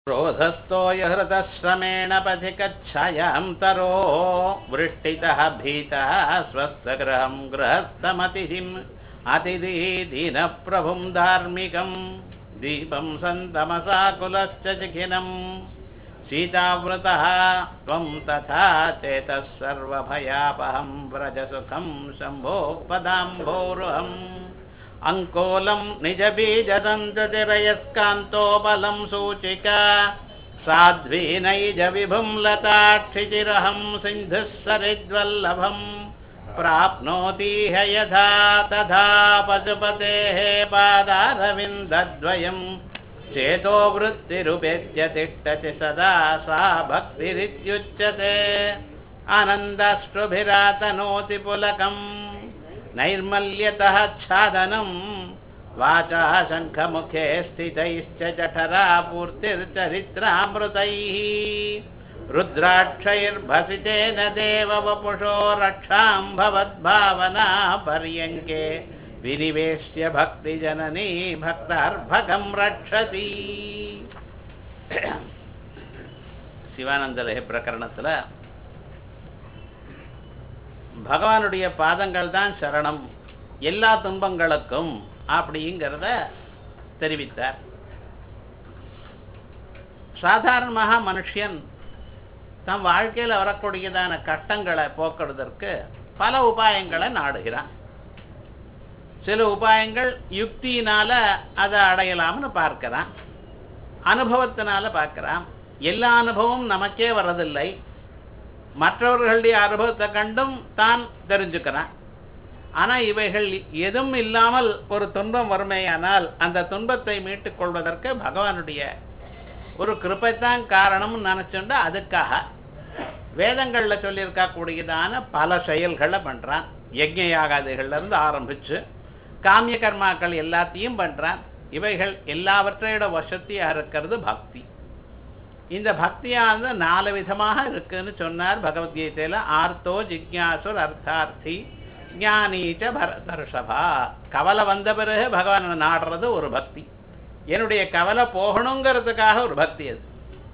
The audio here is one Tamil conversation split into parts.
क्रोधस्थोय हृतश्रमेण पथि कच्छायां तरो वृष्टितः भीतः स्वस्थगृहं गृहस्थमतिथिम् अतिथीदीनप्रभुं धार्मिकं दीपं सन्तमसाकुलश्च चिखिनं सीतावृतः त्वं तथा चेतः सर्वभयापहं व्रजसुखं शम्भो पदाम्भोरुहम् अङ्कोलं निजबीजदन्ततिरयस्कान्तोपलं सूचिका साध्वीनैजविभुं लताक्षिचिरहं सिन्धुः सरिद्वल्लभम् प्राप्नोतीह यथा तथा पशुपतेः पादारविन्दद्वयं चेतो वृत्तिरुपेत्य तिष्ठति सदा सा भक्तिरित्युच्यते आनन्दाश्रुभिरातनोति पुलकम् नैर्मल्यतः छादनं वाचा शङ्खमुखे स्थितैश्च जठरा पूर्तिर्चरित्रामृतैः रुद्राक्षैर्भसितेन देववपुषो रक्षां भवद्भावना पर्यङ्के विनिवेश्य भक्तिजननी भक्तार्भकं रक्षति சிவானந்தலஹி பிரகரணத்தில் பகவானுடைய பாதங்கள் தான் சரணம் எல்லா துன்பங்களுக்கும் அப்படிங்கிறத தெரிவித்தார் சாதாரணமாக மனுஷன் தம் வாழ்க்கையில் வரக்கூடியதான கஷ்டங்களை போக்குறதற்கு பல உபாயங்களை நாடுகிறான் சில உபாயங்கள் யுக்தியினால அதை அடையலாம்னு பார்க்கிறான் அனுபவத்தினால பார்க்கிறான் எல்லா அனுபவமும் நமக்கே வரதில்லை மற்றவர்களுடைய அனுபவத்தை கண்டும் தான் தெரிஞ்சுக்கிறான் ஆனால் இவைகள் எதுவும் இல்லாமல் ஒரு துன்பம் வறுமையானால் அந்த துன்பத்தை மீட்டுக் கொள்வதற்கு பகவானுடைய ஒரு கிருப்பைத்தான் காரணம்னு நினச்சுண்டு அதுக்காக வேதங்களில் சொல்லியிருக்கக்கூடியதான பல செயல்களை பண்ணுறான் யஜ்ய யாகாதிகள்லேருந்து ஆரம்பித்து காமிய கர்மாக்கள் எல்லாத்தையும் பண்ணுறான் இவைகள் எல்லாவற்றையோட வசத்தியாக இருக்கிறது பக்தி இந்த பக்தியானது நாலு விதமாக இருக்குன்னு சொன்னார் பகவத்கீதையில் ஆர்த்தோ ஜிக்யாசுர் அர்த்தார்த்தி ஞானீச்ச பரதர்ஷபா கவலை வந்த பிறகு பகவானை நாடுறது ஒரு பக்தி என்னுடைய கவலை போகணுங்கிறதுக்காக ஒரு பக்தி அது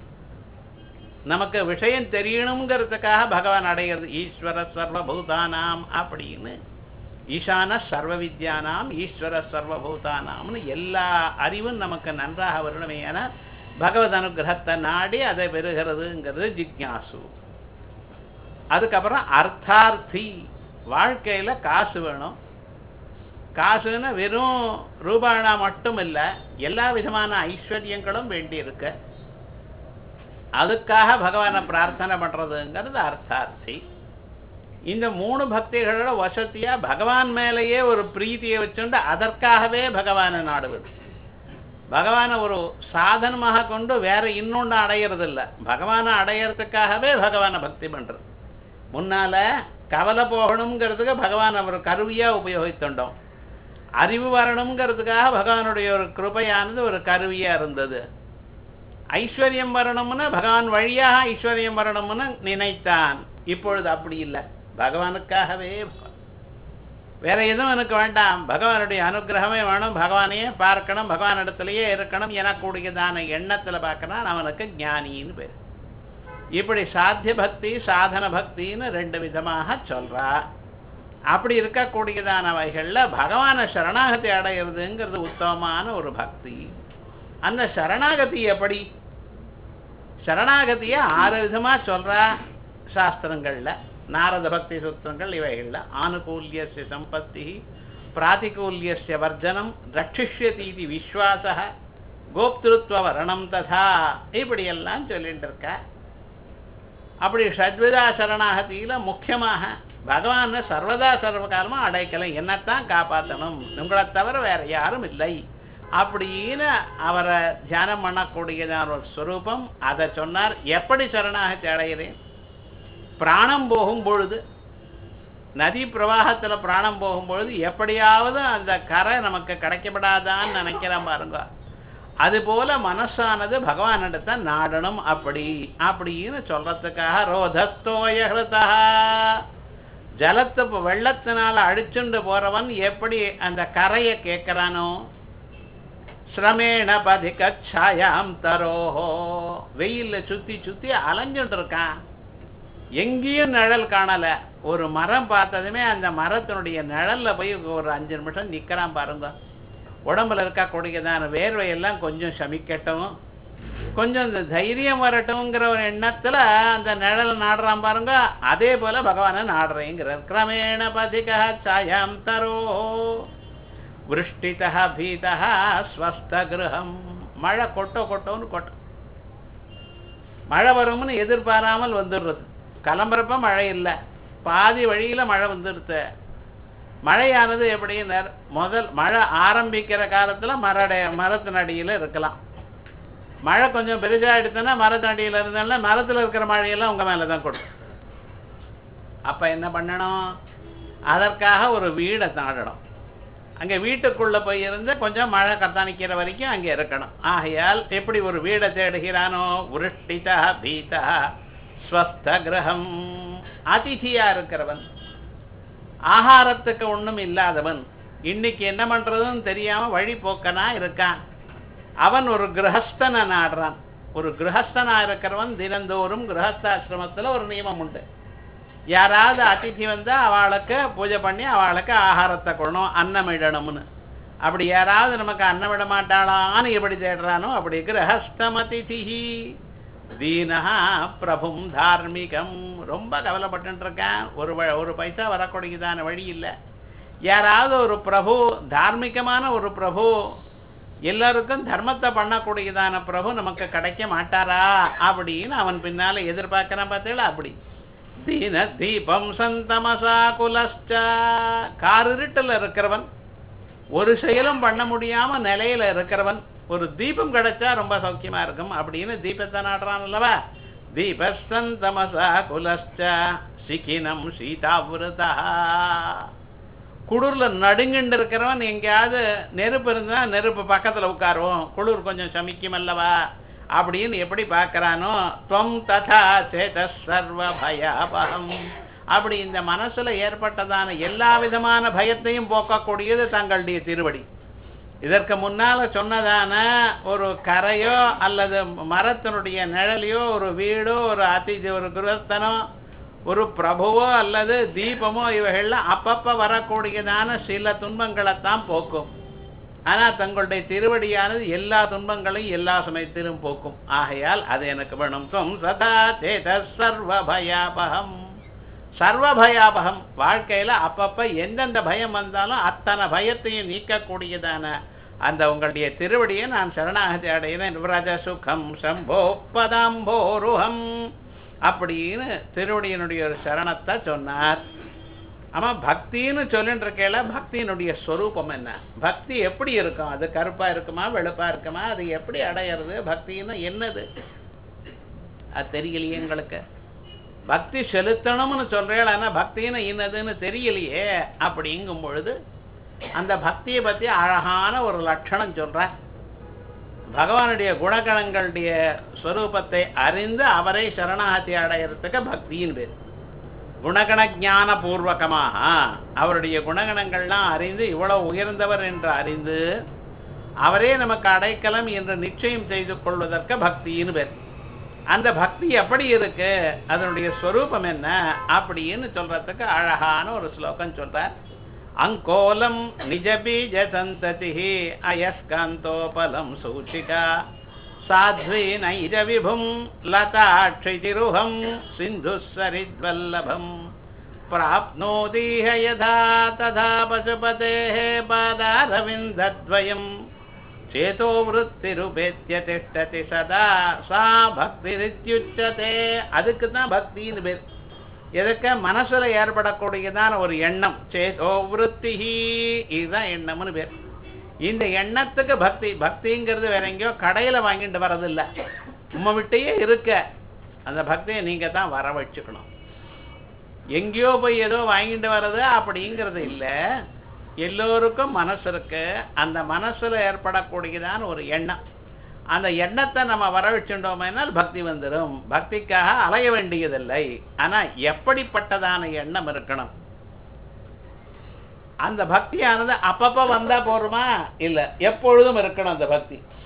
நமக்கு விஷயம் தெரியணுங்கிறதுக்காக பகவான் அடைகிறது ஈஸ்வர சர்வபூதானாம் அப்படின்னு ஈசான சர்வ வித்யானாம் ஈஸ்வர சர்வபூதானாம்னு எல்லா அறிவும் நமக்கு நன்றாக வரணுமே என பகவத் அனுகிரகத்தை நாடி அதை பெறுகிறதுங்கிறது ஜிக்யாசு அதுக்கப்புறம் அர்த்தார்த்தி வாழ்க்கையில் காசு வேணும் காசுன்னு வெறும் ரூபானா மட்டும் இல்லை எல்லா விதமான ஐஸ்வர்யங்களும் வேண்டி இருக்கு அதுக்காக பகவானை பிரார்த்தனை பண்ணுறதுங்கிறது அர்த்தார்த்தி இந்த மூணு பக்திகளோட வசதியாக பகவான் மேலேயே ஒரு பிரீத்தியை வச்சுண்டு அதற்காகவே பகவானை நாடுவது பகவானை ஒரு சாதனமாக கொண்டு வேற இன்னொன்று அடையிறது இல்லை பகவானை அடையிறதுக்காகவே பகவானை பக்தி பண்ணுறது முன்னால கவலை போகணுங்கிறதுக்கு பகவான் ஒரு கருவியாக உபயோகித்துட்டோம் அறிவு வரணுங்கிறதுக்காக பகவானுடைய ஒரு கிருபையானது ஒரு கருவியாக இருந்தது ஐஸ்வர்யம் வரணும்னு பகவான் வழியாக ஐஸ்வர்யம் வரணும்னு நினைத்தான் இப்பொழுது அப்படி இல்லை பகவானுக்காகவே வேற எதுவும் எனக்கு வேண்டாம் பகவானுடைய அனுகிரகமே வேணும் பகவானையே பார்க்கணும் பகவான் இடத்துலயே இருக்கணும் எனக்கூடியதான எண்ணத்தில் பார்க்கணும் அவனுக்கு ஞானின்னு பேர் இப்படி சாத்திய பக்தி சாதன பக்தின்னு ரெண்டு விதமாக சொல்றா அப்படி இருக்கக்கூடியதானவைகளில் பகவான சரணாகதி அடையிறதுங்கிறது உத்தமமான ஒரு பக்தி அந்த சரணாகதி எப்படி சரணாகதியை ஆறு விதமாக சொல்றா சாஸ்திரங்களில் நாரத பக்தி சூத்திரங்கள் இவைகளில் ஆனுகூல்யஸ்ய சம்பத்தி பிராதிகூல்யஸ்ய வர்ஜனம் ரட்சிஷ்யதீதி விஸ்வாச கோப்திருத்வ வரணம் ததா இப்படியெல்லாம் சொல்லிட்டு இருக்கா அப்படி ஷட்விதா சரணாகதியில் முக்கியமாக பகவானை சர்வதா சர்வகாலமாக அடைக்கலாம் என்னத்தான் காப்பாற்றணும் உங்களை தவிர வேற யாரும் இல்லை அப்படின்னு அவரை தியானம் பண்ணக்கூடியதான ஒரு ஸ்வரூபம் அதை சொன்னார் எப்படி சரணாகதி அடைகிறேன் பிராணம் போகும் பொழுது நதி பிரவாகத்தில் பிராணம் போகும் பொழுது எப்படியாவது அந்த கரை நமக்கு கிடைக்கப்படாதான்னு நினைக்கிறேன் பாருங்க அதுபோல மனசானது பகவானிடத்தை நாடணும் அப்படி அப்படின்னு சொல்றதுக்காக ரோதஸ்தோய ஹிருதா ஜலத்தை வெள்ளத்தினால அடிச்சுண்டு போறவன் எப்படி அந்த கரையை கேட்கிறானோ சிரமேண பதிகச்சாயாம் தரோஹோ வெயில்ல சுத்தி சுத்தி அலைஞ்சுட்டு இருக்கான் எங்கேயும் நிழல் காணல ஒரு மரம் பார்த்ததுமே அந்த மரத்தினுடைய நிழல்ல போய் ஒரு அஞ்சு நிமிஷம் நிக்கிறான் பாருங்க உடம்புல இருக்கா கூடியதான வேர்வையெல்லாம் கொஞ்சம் சமிக்கட்டும் கொஞ்சம் இந்த தைரியம் வரட்டும்ங்கிற ஒரு எண்ணத்துல அந்த நிழல் நாடுறான் பாருங்க அதே போல பகவானை நாடுறேங்கிறார் கிரமேண பதிகா சாயாம் தரோ விருஷ்டிதா பீதா ஸ்வஸ்த கிரகம் மழை கொட்டோ கொட்டோன்னு கொட்டும் மழை வரும்னு எதிர்பாராமல் வந்துடுறது கிளம்புறப்ப மழை இல்லை பாதி வழியில மழை வந்துடுது மழையானது எப்படின்னார் முதல் மழை ஆரம்பிக்கிற காலத்துல மரடைய மரத்தினடியில இருக்கலாம் மழை கொஞ்சம் பெருசா எடுத்தோன்னா மரத்தடியில இருந்தால மரத்துல இருக்கிற மழையெல்லாம் உங்க மேல தான் கொடுக்கும் அப்ப என்ன பண்ணணும் அதற்காக ஒரு வீடை தாண்டணும் அங்க வீட்டுக்குள்ள போய் இருந்து கொஞ்சம் மழை கத்தானிக்கிற வரைக்கும் அங்க இருக்கணும் ஆகையால் எப்படி ஒரு வீடை தேடுகிறானோ உருஷ்டிதா பீதா ஸ்வஸ்த கிரகம் அதிதியா இருக்கிறவன் ஆகாரத்துக்கு ஒண்ணும் இல்லாதவன் இன்னைக்கு என்ன பண்றதுன்னு தெரியாம வழிபோக்கனா இருக்கான் அவன் ஒரு கிரகஸ்தனை நாடுறான் ஒரு கிரகஸ்தனா இருக்கிறவன் தினந்தோறும் கிரகஸ்தாசிரமத்துல ஒரு நியமம் உண்டு யாராவது அதிதி வந்தா அவளுக்கு பூஜை பண்ணி அவளுக்கு ஆகாரத்தை கொள்ளணும் அன்னமிடணும்னு அப்படி யாராவது நமக்கு அன்னமிட மாட்டாளான்னு எப்படி தேடுறானோ அப்படி கிரகஸ்தம் அதிதிஹி தீனஹா பிரபும் தார்மிகம் ரொம்ப கவலைப்பட்டு இருக்கேன் ஒரு வ- ஒரு பைசா வரக்கூடியதான வழி இல்லை யாராவது ஒரு பிரபு தார்மிகமான ஒரு பிரபு எல்லாருக்கும் தர்மத்தை பண்ணக்கூடியதான பிரபு நமக்கு கிடைக்க மாட்டாரா அப்படின்னு அவன் பின்னால எதிர்பார்க்கிறான் பார்த்தீங்களா அப்படி தீன தீபம் சந்தமசா குலஸ்டா காரிருட்டில் இருக்கிறவன் ஒரு செயலும் பண்ண முடியாம நிலையில இருக்கிறவன் ஒரு தீபம் கிடைச்சா ரொம்ப சௌக்கியமா இருக்கும் அப்படின்னு தீபத்தை நாடுறான் அல்லவா தீபஸ்தந்தமசா குலஸ்டா சிக்கினம் சீதாவிரதா குளிர்ல நடுங்கிண்டு இருக்கிறவன் எங்கேயாவது நெருப்பு இருந்தா நெருப்பு பக்கத்துல உட்காருவோம் குளிர் கொஞ்சம் சமிக்கும் அல்லவா அப்படின்னு எப்படி பார்க்கறானோ துவம் ததா சேத சர்வ பயாபகம் அப்படி இந்த மனசுல ஏற்பட்டதான எல்லா விதமான பயத்தையும் போக்கக்கூடியது தங்களுடைய திருவடி இதற்கு முன்னால சொன்னதான ஒரு கரையோ அல்லது மரத்தினுடைய நிழலையோ ஒரு வீடோ ஒரு அதிதி ஒரு கிரகஸ்தனோ ஒரு பிரபுவோ அல்லது தீபமோ இவைகள்லாம் அப்பப்ப வரக்கூடியதான சில துன்பங்களைத்தான் போக்கும் ஆனா தங்களுடைய திருவடியானது எல்லா துன்பங்களையும் எல்லா சமயத்திலும் போக்கும் ஆகையால் அது எனக்கு வேணும் துவம் சதா சேத சர்வ பயாபகம் சர்வ பயாபகம் வாழ்க்கையில அப்பப்ப எந்தெந்த பயம் வந்தாலும் அத்தனை பயத்தையும் நீக்கக்கூடியதான அந்த உங்களுடைய திருவடியை நான் சரணாகதி அடைகிறேன் விரஜ சுகம் சம்போ பதாம்போருகம் அப்படின்னு திருவடியினுடைய ஒரு சரணத்தை சொன்னார் ஆமா பக்தின்னு சொல்லிட்டு இருக்கையில பக்தியினுடைய ஸ்வரூபம் என்ன பக்தி எப்படி இருக்கும் அது கருப்பா இருக்குமா வெளுப்பா இருக்குமா அது எப்படி அடையிறது பக்தின்னு என்னது அது தெரியலையே எங்களுக்கு பக்தி செலுத்தணும்னு சொல்றேன் ஆனா பக்தின்னு என்னதுன்னு தெரியலையே அப்படிங்கும் பொழுது அந்த பக்தியை பத்தி அழகான ஒரு லட்சணம் சொல்றார் பகவானுடைய குணகணங்களுடைய ஸ்வரூபத்தை அறிந்து அவரை சரணாகதி அடையறதுக்கு பக்தியின் பேர் குணகண ஞான பூர்வகமாக அவருடைய குணகணங்கள்லாம் அறிந்து இவ்வளவு உயர்ந்தவர் என்று அறிந்து அவரே நமக்கு அடைக்கலம் என்று நிச்சயம் செய்து கொள்வதற்கு பக்தின்னு பேர் அந்த பக்தி எப்படி இருக்கு அதனுடைய ஸ்வரூபம் என்ன அப்படின்னு சொல்றதுக்கு அழகான ஒரு ஸ்லோகம் சொல்றார் அங்கோலம் நிஜ பீஜ சந்ததி அயஸ்காந்தோபலம் சூச்சிகா சாத்வி நைர விபும் லதாட்சிதிருஹம் சிந்து சரித்வல்லபம் प्राप्नोतीह यथा तथा पशुपतेः पादारविन्दद्वयम् चेतो वृत्तिरुपेत्य तिष्ठति सदा सा பக்திரித்யுச்சதே அதுக்கு தான் பக்தின்னு பேர் எதுக்க மனசுல ஏற்படக்கூடியதான ஒரு எண்ணம் சேதோ விருத்திஹி இதுதான் எண்ணம்னு பேர் இந்த எண்ணத்துக்கு பக்தி பக்திங்கிறது வேற எங்கேயோ கடையில வாங்கிட்டு வர்றதில்ல உம்மை விட்டையே இருக்க அந்த பக்தியை நீங்க தான் வர வச்சுக்கணும் எங்கேயோ போய் ஏதோ வாங்கிட்டு வர்றது அப்படிங்கிறது இல்லை எல்லோருக்கும் மனசு இருக்கு அந்த மனசுல ஏற்படக்கூடியதான ஒரு எண்ணம் அந்த எண்ணத்தை நம்ம வர வச்சுட்டோம்னால் பக்தி வந்துடும் பக்திக்காக அலைய வேண்டியதில்லை ஆனா எப்படிப்பட்டதான எண்ணம் இருக்கணும் அந்த பக்தியானது அப்பப்ப வந்தா போருமா இல்ல எப்பொழுதும் இருக்கணும் அந்த பக்தி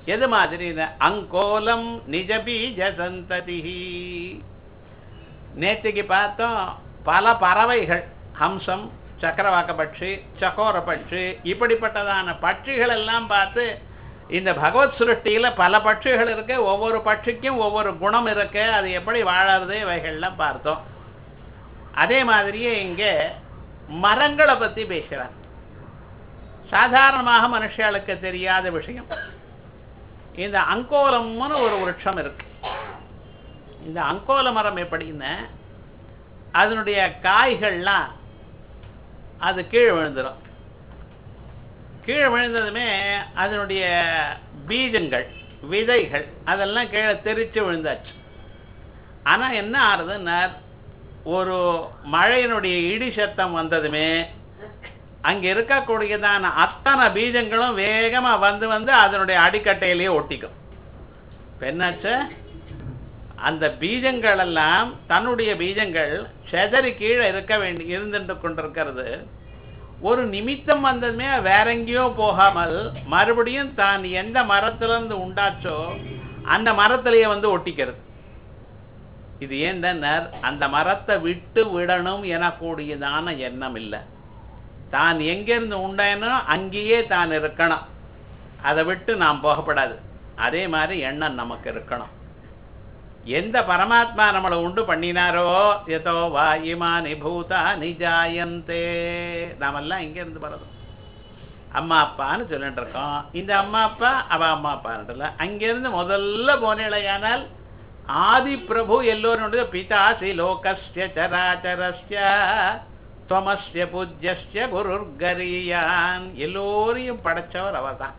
எது மாதிரி அங்கோலம் நிஜ பீஜ சந்ததி நேற்றுக்கு பார்த்தோம் பல பறவைகள் ஹம்சம் சக்கரவாக்க பட்சி சக்கோர பட்சி இப்படிப்பட்டதான பட்சிகள் எல்லாம் பார்த்து இந்த பகவத் சுருஷ்டியில பல பட்சிகள் இருக்கு ஒவ்வொரு பட்சிக்கும் ஒவ்வொரு குணம் இருக்கு அது எப்படி வாழறது இவைகள்லாம் பார்த்தோம் அதே மாதிரியே இங்கே மரங்களை பத்தி பேசுறார் சாதாரணமாக மனுஷர்களுக்கு தெரியாத விஷயம் இந்த அங்கோலம்னு ஒரு விருட்சம் இருக்கு இந்த அங்கோல மரம் எப்படின்னா அதனுடைய காய்கள்லாம் அது கீழே விழுந்துடும் கீழே விழுந்ததுமே அதனுடைய பீஜங்கள் விதைகள் அதெல்லாம் கீழே தெரிச்சு விழுந்தாச்சு ஆனா என்ன ஆறுதுன்னா ஒரு மழையினுடைய இடி சத்தம் வந்ததுமே அங்க இருக்கக்கூடியதான அத்தனை பீஜங்களும் வேகமா வந்து வந்து அதனுடைய அடிக்கட்டையிலேயே ஒட்டிக்கும் இப்ப என்னாச்சு அந்த பீஜங்கள் எல்லாம் தன்னுடைய பீஜங்கள் செதறி கீழே இருக்க வேண்டி இருந்துட்டு கொண்டிருக்கிறது ஒரு நிமித்தம் வந்ததுமே வேற எங்கேயோ போகாமல் மறுபடியும் தான் எந்த மரத்திலிருந்து உண்டாச்சோ அந்த மரத்திலேயே வந்து ஒட்டிக்கிறது இது ஏன்டனர் அந்த மரத்தை விட்டு விடணும் எனக்கூடியதான எண்ணம் இல்லை தான் எங்கிருந்து உண்டானோ அங்கேயே தான் இருக்கணும் அதை விட்டு நாம் போகப்படாது அதே மாதிரி எண்ணம் நமக்கு இருக்கணும் எந்த பரமாத்மா நம்மளை உண்டு பண்ணினாரோ எதோ வா இமானி பூதா நிஜாயந்தே நாமெல்லாம் இங்க இருந்து வர்றோம் அம்மா அப்பான்னு சொல்லிட்டு இருக்கோம் இந்த அம்மா அப்பா அவ அம்மா அப்பான்ட்டுல அங்கிருந்து முதல்ல போனேலையானால் ஆதி பிரபு எல்லோருடைய பிதாசி லோகஸ்ய சராச்சரஸ்ய துவமஸ்ய பூஜ்யஸ்ய குருர்கரியான் எல்லோரையும் படைச்சவர் அவர்தான்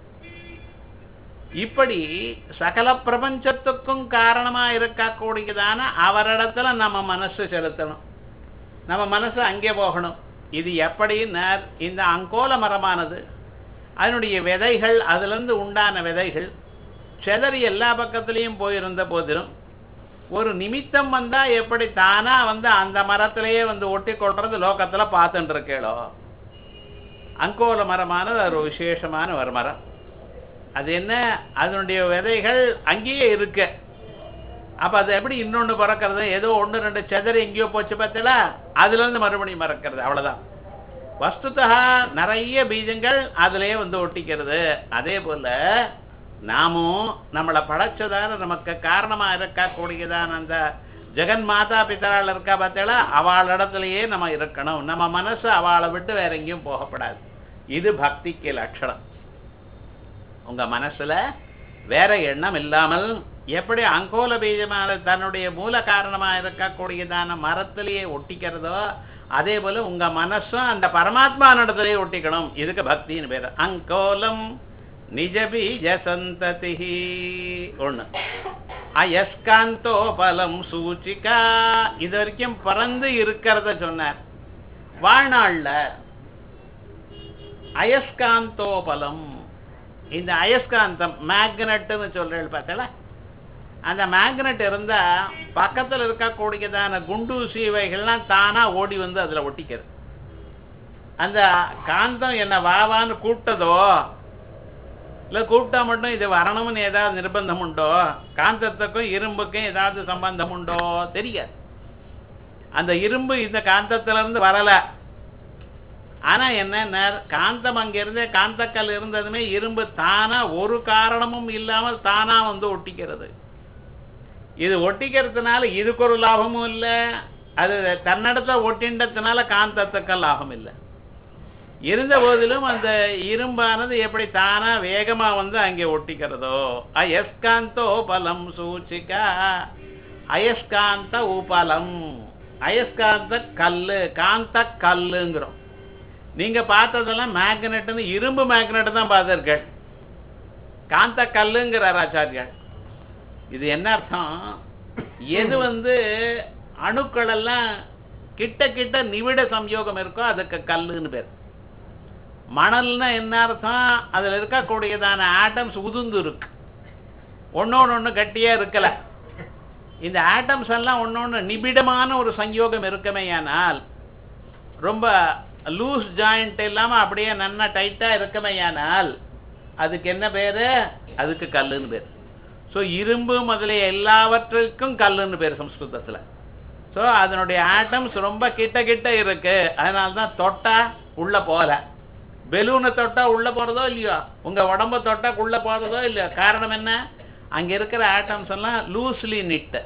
இப்படி சகல பிரபஞ்சத்துக்கும் காரணமா இருக்கக்கூடியதான அவரிடத்துல நம்ம மனசு செலுத்தணும் நம்ம மனசு அங்கே போகணும் இது எப்படின்னா இந்த அங்கோல மரமானது அதனுடைய விதைகள் அதிலிருந்து உண்டான விதைகள் செதறி எல்லா பக்கத்துலேயும் போயிருந்த போதிலும் ஒரு நிமித்தம் வந்தா எப்படி தானா வந்து அந்த மரத்திலேயே வந்து ஒட்டி கொள்றது லோகத்துல பார்த்துட்டு இருக்கேளோ அங்கோல மரமானது ஒரு விசேஷமான ஒரு மரம் அது என்ன அதனுடைய விதைகள் அங்கேயே இருக்கு அப்ப அது எப்படி இன்னொன்னு பறக்கிறது ஏதோ ஒன்று ரெண்டு செதறி எங்கேயோ போச்சு பார்த்தீங்களா அதுல இருந்து மறுபடியும் மறக்கிறது அவ்வளவுதான் வஸ்துதா நிறைய பீஜங்கள் அதுலயே வந்து ஒட்டிக்கிறது அதே போல நாமும் நம்மளை படைச்சதான நமக்கு காரணமா இருக்கக்கூடியதான அந்த ஜெகன் மாதா பித்தரால் இருக்கா பார்த்தீங்களா அவள் இடத்துலயே நம்ம இருக்கணும் நம்ம மனசு அவளை விட்டு வேற எங்கேயும் போகப்படாது இது பக்திக்கு லட்சணம் உங்க மனசுல வேற எண்ணம் இல்லாமல் எப்படி அங்கோல பீஜமான தன்னுடைய மூல காரணமா இருக்கக்கூடியதான மரத்திலேயே ஒட்டிக்கிறதோ அதே போல உங்க மனசும் அந்த பரமாத்மா நடத்திலேயே ஒட்டிக்கணும் இதுக்கு பக்தின்னு பேரு அங்கோலம் நிஜ பீஜ சந்ததி ஒண்ணு அயஸ்காந்தோ பலம் சூச்சிகா இது வரைக்கும் பறந்து இருக்கிறத சொன்னார் வாழ்நாள்ல அயஸ்காந்தோ பலம் இந்த அயஸ்காந்தம் மேக்னெட்னு சொல்றேன் பார்த்தல அந்த மேக்னெட் இருந்தா பக்கத்துல இருக்கக்கூடியதான குண்டூசி இவைகள்லாம் தானா ஓடி வந்து அதுல ஒட்டிக்கிறது அந்த காந்தம் என்ன வாவான்னு கூப்பிட்டதோ இல்ல கூப்பிட்டா மட்டும் இது வரணும்னு ஏதாவது நிர்பந்தம் உண்டோ காந்தத்துக்கும் இரும்புக்கும் ஏதாவது சம்பந்தம் உண்டோ தெரியாது அந்த இரும்பு இந்த காந்தத்துல இருந்து வரல ஆனா என்ன காந்தம் அங்க இருந்தே காந்தக்கல் இருந்ததுமே இரும்பு தானா ஒரு காரணமும் இல்லாமல் தானா வந்து ஒட்டிக்கிறது இது ஒட்டிக்கிறதுனால இதுக்கு ஒரு லாபமும் இல்லை அது தன்னிடத்துல ஒட்டின்றதுனால காந்தத்துக்கு லாபம் இல்லை இருந்த போதிலும் அந்த இரும்பானது எப்படி தானா வேகமா வந்து அங்கே ஒட்டிக்கிறதோ அயஸ்காந்தோ பலம் சூச்சிகா அயஸ்காந்த உபலம் அயஸ்காந்த கல்லு காந்த கல்லுங்கிறோம் நீங்க பார்த்ததெல்லாம் மேக்னெட்னு இரும்பு மேக்னெட் தான் பார்த்திருக்கள் காந்த கல்லுங்கிறார் ஆச்சாரியார் இது என்ன அர்த்தம் எது வந்து அணுக்கள் எல்லாம் கிட்ட கிட்ட நிவிட சம்யோகம் இருக்கோ அதுக்கு கல்லுன்னு பேர் மணல்னா என்ன அர்த்தம் அதுல இருக்கக்கூடியதான ஆட்டம்ஸ் உதுந்து இருக்கு ஒன்னொன்னு ஒண்ணு கட்டியா இருக்கல இந்த ஆட்டம்ஸ் எல்லாம் ஒன்னொன்னு நிபிடமான ஒரு சங்கயோகம் இருக்குமேயானால் ரொம்ப லூஸ் ஜாயிண்ட் இல்லாம அப்படியே நன்னா டைட்டா இருக்குமேயானால் அதுக்கு என்ன பேரு அதுக்கு கல்லுன்னு பேர் ஸோ இரும்பு முதலிய எல்லாவற்றுக்கும் கல்லுன்னு பேர் சம்ஸ்கிருதத்துல ஸோ அதனுடைய ஆட்டம்ஸ் ரொம்ப கிட்ட கிட்ட இருக்கு அதனால தான் தொட்டா உள்ள போகல பெலூனை தொட்டா உள்ள போறதோ இல்லையோ உங்க உடம்ப தொட்டா உள்ள போறதோ இல்லையோ காரணம் என்ன அங்க இருக்கிற ஆட்டம்ஸ் எல்லாம் லூஸ்லி நிட்டு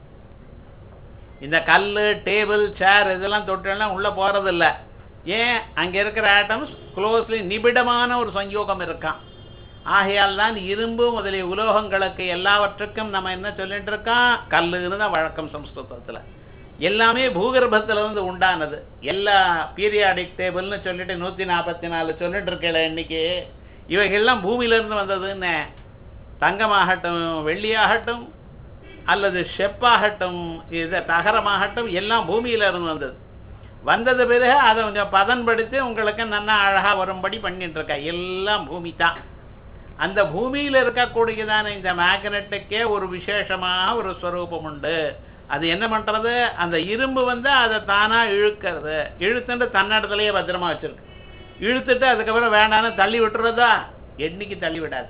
இந்த கல் டேபிள் சேர் இதெல்லாம் தொட்டெல்லாம் உள்ள போறது இல்ல ஏன் அங்க இருக்கிற ஆட்டம்ஸ் க்ளோஸ்லி நிபிடமான ஒரு சங்கயோகம் இருக்கான் ஆகையால் தான் இரும்பு முதலிய உலோகங்களுக்கு எல்லாவற்றுக்கும் நம்ம என்ன சொல்லிட்டு இருக்கோம் கல்லுன்னு தான் வழக்கம் சம்ஸ்கிருதத்துல எல்லாமே பூகர்ப்பத்துல இருந்து உண்டானது எல்லா பீரியாடிக் டேபிள்னு சொல்லிட்டு நூத்தி நாற்பத்தி நாலு சொல்லிட்டு இருக்கல இன்னைக்கு இவைகள்லாம் பூமியில இருந்து வந்ததுன்னு தங்கமாகட்டும் வெள்ளியாகட்டும் அல்லது செப்பாகட்டும் இது தகரமாகட்டும் எல்லாம் பூமியில இருந்து வந்தது வந்தது பிறகு அதை கொஞ்சம் பதன்படுத்தி உங்களுக்கு நல்லா அழகா வரும்படி பண்ணிட்டு இருக்கா எல்லாம் பூமி தான் அந்த பூமியில இருக்கக்கூடியதான இந்த மேக்னெட்டுக்கே ஒரு விசேஷமான ஒரு ஸ்வரூபம் உண்டு அது என்ன பண்றது அந்த இரும்பு வந்து அதை தானா இழுக்கிறது இழுத்துட்டு தன்னடத்துலயே பத்திரமா வச்சிருக்கு இழுத்துட்டு அதுக்கப்புறம் வேண்டான்னு தள்ளி விட்டுறதா என்னைக்கு தள்ளி விடாது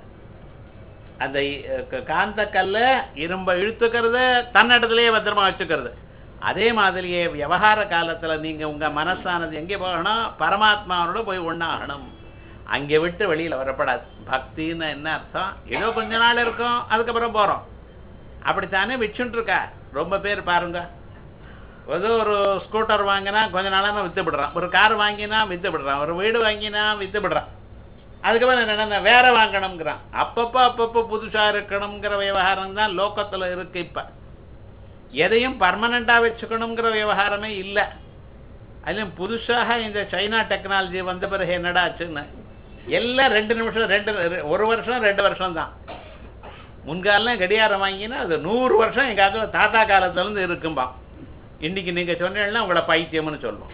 அந்த காந்த கல்ல இரும்பை இழுத்துக்கிறது தன்னடத்துலயே பத்திரமா வச்சுக்கிறது அதே மாதிரியே விவகார காலத்துல நீங்க உங்க மனசானது எங்கே போகணும் பரமாத்மாவோட போய் ஒண்ணாகணும் அங்கே விட்டு வெளியில வரப்படாது பக்தின்னு என்ன அர்த்தம் ஏதோ கொஞ்ச நாள் இருக்கும் அதுக்கப்புறம் போறோம் அப்படித்தானே வச்சுட்டு இருக்கா ரொம்ப பேர் பாருங்க ஏதோ ஒரு ஸ்கூட்டர் வாங்கினா கொஞ்ச நாளாக வித்து விடுறான் ஒரு கார் வாங்கினா வித்து விடுறான் ஒரு வீடு வாங்கினா வித்து விடுறான் அதுக்கப்புறம் என்னென்ன வேற வாங்கணுங்கிறான் அப்பப்போ அப்பப்போ புதுசா இருக்கணுங்கிற விவகாரம் தான் லோக்கத்துல இருக்கு இப்ப எதையும் பர்மனண்டா வச்சுக்கணுங்கிற விவகாரமே இல்லை அதுலயும் புதுசாக இந்த சைனா டெக்னாலஜி வந்த பிறகு என்னடா ஆச்சுன்னு எல்லாம் ரெண்டு நிமிஷம் ரெண்டு ஒரு வருஷம் ரெண்டு வருஷம் தான் முன்காலம் கடியாரம் வாங்கினா அது நூறு வருஷம் எங்க அதுல தாத்தா காலத்துல இருந்து இருக்கும்பா இன்னைக்கு நீங்க சொன்னீங்கன்னா உங்களை பைத்தியம்னு சொல்லுவோம்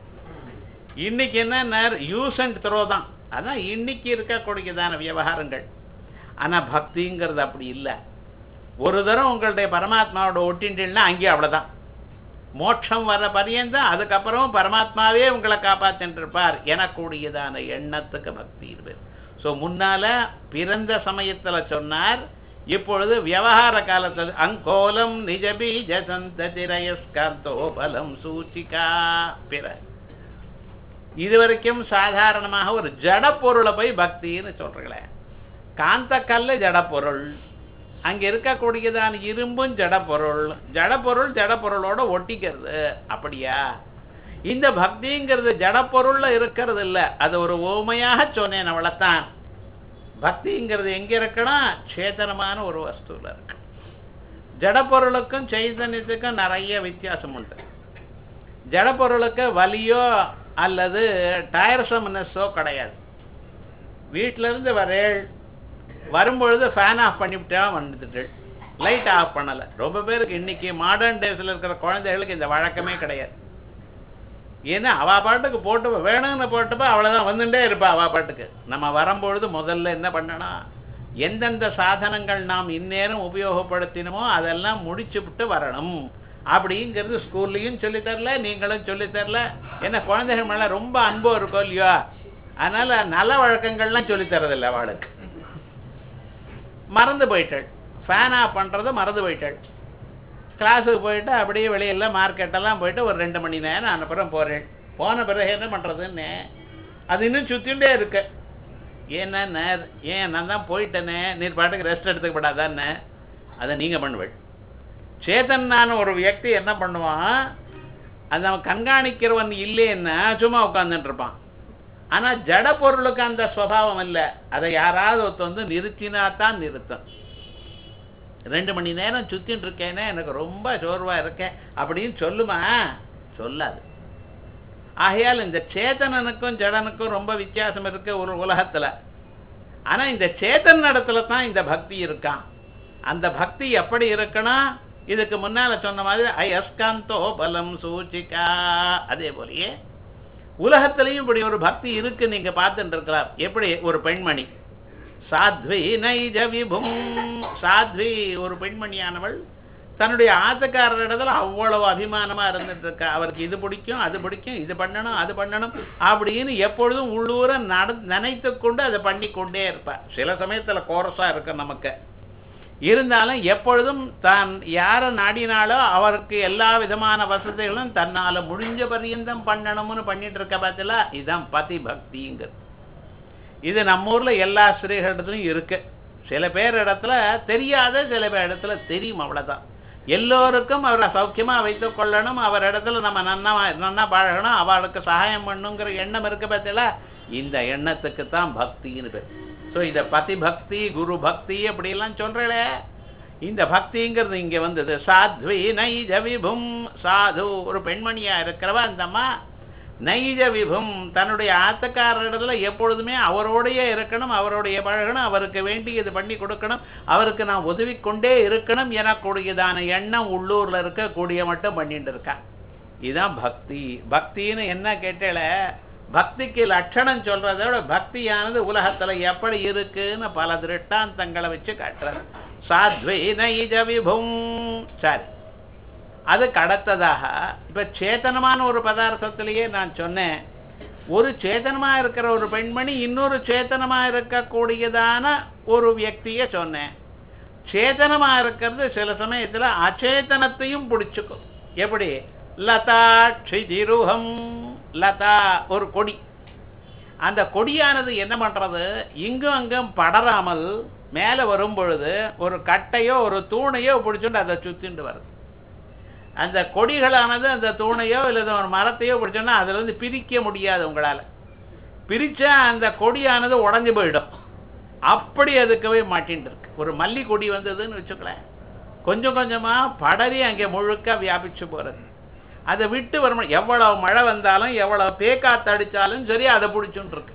இன்னைக்கு என்ன யூஸ் அண்ட் த்ரோ தான் அதான் இன்னைக்கு இருக்கக்கூடியதான விவகாரங்கள் ஆனா பக்திங்கிறது அப்படி இல்லை ஒரு தரம் உங்களுடைய பரமாத்மாவோட ஒட்டின்றீங்கன்னா அங்கேயும் அவ்வளவுதான் மோட்சம் வர பரியந்தம் அதுக்கப்புறம் பரமாத்மாவே உங்களை காப்பாத்தின்னு இருப்பார் எனக்கூடியதான எண்ணத்துக்கு பக்தி இருப்பேர் ஸோ முன்னால பிறந்த சமயத்துல சொன்னார் இப்பொழுது விவகார காலத்தில் அங்கோலம் நிஜபீஜ சந்ததிரயஸ்காந்தோ பலம் சூச்சிகா பிற இதுவரைக்கும் சாதாரணமாக ஒரு ஜட பொருளை போய் பக்தின்னு சொல்றீங்களே காந்த கல்லு ஜடப்பொருள் அங்க இருக்கக்கூடியதான இரும்பும் ஜடப்பொருள் ஜடப்பொருள் ஜடப்பொருளோட ஒட்டிக்கிறது அப்படியா இந்த பக்திங்கிறது ஜடப்பொருள்ல இருக்கிறது இல்ல அது ஒரு ஓமையாக சொன்னேன் அவ்வளவுதான் பக்திங்கிறது எங்க இருக்குன்னா சேதனமான ஒரு வஸ்துல இருக்கு ஜடப்பொருளுக்கும் சைதன்யத்துக்கும் நிறைய வித்தியாசம் உண்டு ஜடப்பொருளுக்கு வலியோ அல்லது டயர்சம்னஸோ கிடையாது வீட்டில இருந்து வரேள் வரும்பொழுது ஃபேன் ஆஃப் பண்ணிவிட்டா வந்துட்டு லைட் ஆஃப் பண்ணலை ரொம்ப பேருக்கு இன்னைக்கு மாடர்ன் டேஸில் இருக்கிற குழந்தைகளுக்கு இந்த வழக்கமே கிடையாது ஏன்னா அவ பாட்டுக்கு போட்டு வேணும்னு போட்டப்ப அவ்வளோதான் வந்துட்டே இருப்பா அவ பாட்டுக்கு நம்ம வரும்பொழுது முதல்ல என்ன பண்ணணும் எந்தெந்த சாதனங்கள் நாம் இந்நேரம் உபயோகப்படுத்தினமோ அதெல்லாம் முடிச்சு விட்டு வரணும் அப்படிங்கிறது ஸ்கூல்லையும் சொல்லித் தரல நீங்களும் சொல்லித் தரல என்ன குழந்தைகள் மேல ரொம்ப அன்பு இருக்கும் இல்லையோ அதனால நல்ல வழக்கங்கள்லாம் சொல்லித் தரதில்லை அவளுக்கு மறந்து போயிட்டாள் ஃபேன் ஆஃப் பண்ணுறதை மறந்து போயிட்டாள் கிளாஸுக்கு போயிட்டு அப்படியே வெளியில் மார்க்கெட்டெல்லாம் போயிட்டு ஒரு ரெண்டு மணி நேரம் அனுப்புறம் போகிறேன் போன பிறகு என்ன பண்ணுறதுன்னு அது இன்னும் சுற்றிண்டே இருக்கு ஏன்னா நேர் ஏன் நான் தான் போயிட்டேனே நீர் பாட்டுக்கு ரெஸ்ட் எடுத்துக்கப்படாதானே அதை நீங்கள் பண்ணுவேள் சேதன்னான ஒரு வியக்தி என்ன பண்ணுவான் அது அவன் கண்காணிக்கிறவன் இல்லைன்னா சும்மா உட்காந்துட்டு இருப்பான் ஆனா ஜட பொருளுக்கு அந்த சுவாவம் இல்லை அதை யாராவது ஒருத்த வந்து நிறுத்தினா தான் நிறுத்தும் ரெண்டு மணி நேரம் சுத்தின்னு இருக்கேனே எனக்கு ரொம்ப சோர்வா இருக்கேன் அப்படின்னு சொல்லுமா சொல்லாது ஆகையால் இந்த சேத்தனனுக்கும் ஜடனுக்கும் ரொம்ப வித்தியாசம் இருக்கு ஒரு உலகத்துல ஆனா இந்த சேத்தன் இடத்துல தான் இந்த பக்தி இருக்கான் அந்த பக்தி எப்படி இருக்கணும் இதுக்கு முன்னால சொன்ன மாதிரி அயஸ்காந்தோ பலம் சூச்சிகா அதே போலயே உலகத்திலையும் இப்படி ஒரு பக்தி இருக்கு நீங்க பார்த்துட்டு இருக்கலாம் எப்படி ஒரு பெண்மணி சாத்வி நைஜ விபும் சாத்வி ஒரு பெண்மணியானவள் தன்னுடைய ஆத்துக்காரர் இடத்துல அவ்வளவு அபிமானமா இருந்துட்டு இருக்கா அவருக்கு இது பிடிக்கும் அது பிடிக்கும் இது பண்ணணும் அது பண்ணணும் அப்படின்னு எப்பொழுதும் உள்ளூர நட நினைத்து கொண்டு அதை பண்ணி கொண்டே இருப்பார் சில சமயத்துல கோரஸா இருக்கும் நமக்கு இருந்தாலும் எப்பொழுதும் தான் யாரை நாடினாலோ அவருக்கு எல்லா விதமான வசதிகளும் தன்னால முடிஞ்ச பரியந்தம் பண்ணணும்னு பண்ணிட்டு இருக்க பார்த்தல இதுதான் பதி பக்திங்கிறது இது நம்ம ஊர்ல எல்லா ஸ்திரீகளிடத்துலையும் இருக்கு சில பேர் இடத்துல தெரியாத சில பேர் இடத்துல தெரியும் அவ்வளவுதான் எல்லோருக்கும் அவரை சௌக்கியமா வைத்துக் கொள்ளணும் அவர் இடத்துல நம்ம நன்னா நன்னா பழகணும் அவளுக்கு சகாயம் பண்ணுங்கிற எண்ணம் இருக்கு பார்த்தீங்களா இந்த எண்ணத்துக்கு தான் பக்தின்னு பேர் ஸோ இந்த பதி பக்தி குரு பக்தி அப்படிலாம் சொல்றே இந்த பக்திங்கிறது இங்க வந்தது சாத்வி நைஜ விபும் சாது ஒரு பெண்மணியா இருக்கிறவ அந்தம்மா நைஜ விபும் தன்னுடைய ஆத்தக்காரரிடத்துல எப்பொழுதுமே அவரோடையே இருக்கணும் அவருடைய பழகணும் அவருக்கு வேண்டியது பண்ணி கொடுக்கணும் அவருக்கு நான் உதவி கொண்டே இருக்கணும் எனக்கூடியதான எண்ணம் உள்ளூர்ல இருக்கக்கூடிய மட்டும் பண்ணிட்டு இருக்கா இதுதான் பக்தி பக்தின்னு என்ன கேட்டல பக்திக்கு லட்சணம் சொல்றதை விட பக்தியானது உலகத்துல எப்படி இருக்குன்னு பல திருஷ்டாந்தங்களை வச்சு காட்டுறது சாத்வை நைஜ விபும் சரி அதுக்கு அடுத்ததாக இப்ப சேத்தனமான ஒரு பதார்த்தத்திலேயே நான் சொன்னேன் ஒரு சேத்தனமா இருக்கிற ஒரு பெண்மணி இன்னொரு சேத்தனமா இருக்கக்கூடியதான ஒரு வியக்திய சொன்னேன் சேத்தனமா இருக்கிறது சில சமயத்துல அச்சேதனத்தையும் பிடிச்சுக்கும் எப்படி லதா க்ஷிதிருகம் லதா ஒரு கொடி அந்த கொடியானது என்ன பண்றது இங்கும் அங்கும் படராமல் மேல வரும் பொழுது ஒரு கட்டையோ ஒரு தூணையோ பிடிச்சுட்டு அதை சுத்திண்டு வருது அந்த கொடிகளானது அந்த தூணையோ இல்லை ஒரு மரத்தையோ பிடிச்சோன்னா அதுல இருந்து பிரிக்க முடியாது உங்களால பிரிச்சா அந்த கொடியானது உடஞ்சு போயிடும் அப்படி அதுக்கவே மாட்டின்னு இருக்கு ஒரு மல்லி கொடி வந்ததுன்னு வச்சுக்கலேன் கொஞ்சம் கொஞ்சமா படரி அங்கே முழுக்க வியாபிச்சு போறது அதை விட்டு வர எவ்வளவு மழை வந்தாலும் எவ்வளவு பேக்காத்து அடிச்சாலும் சரி அதை பிடிச்சுட்டு இருக்கு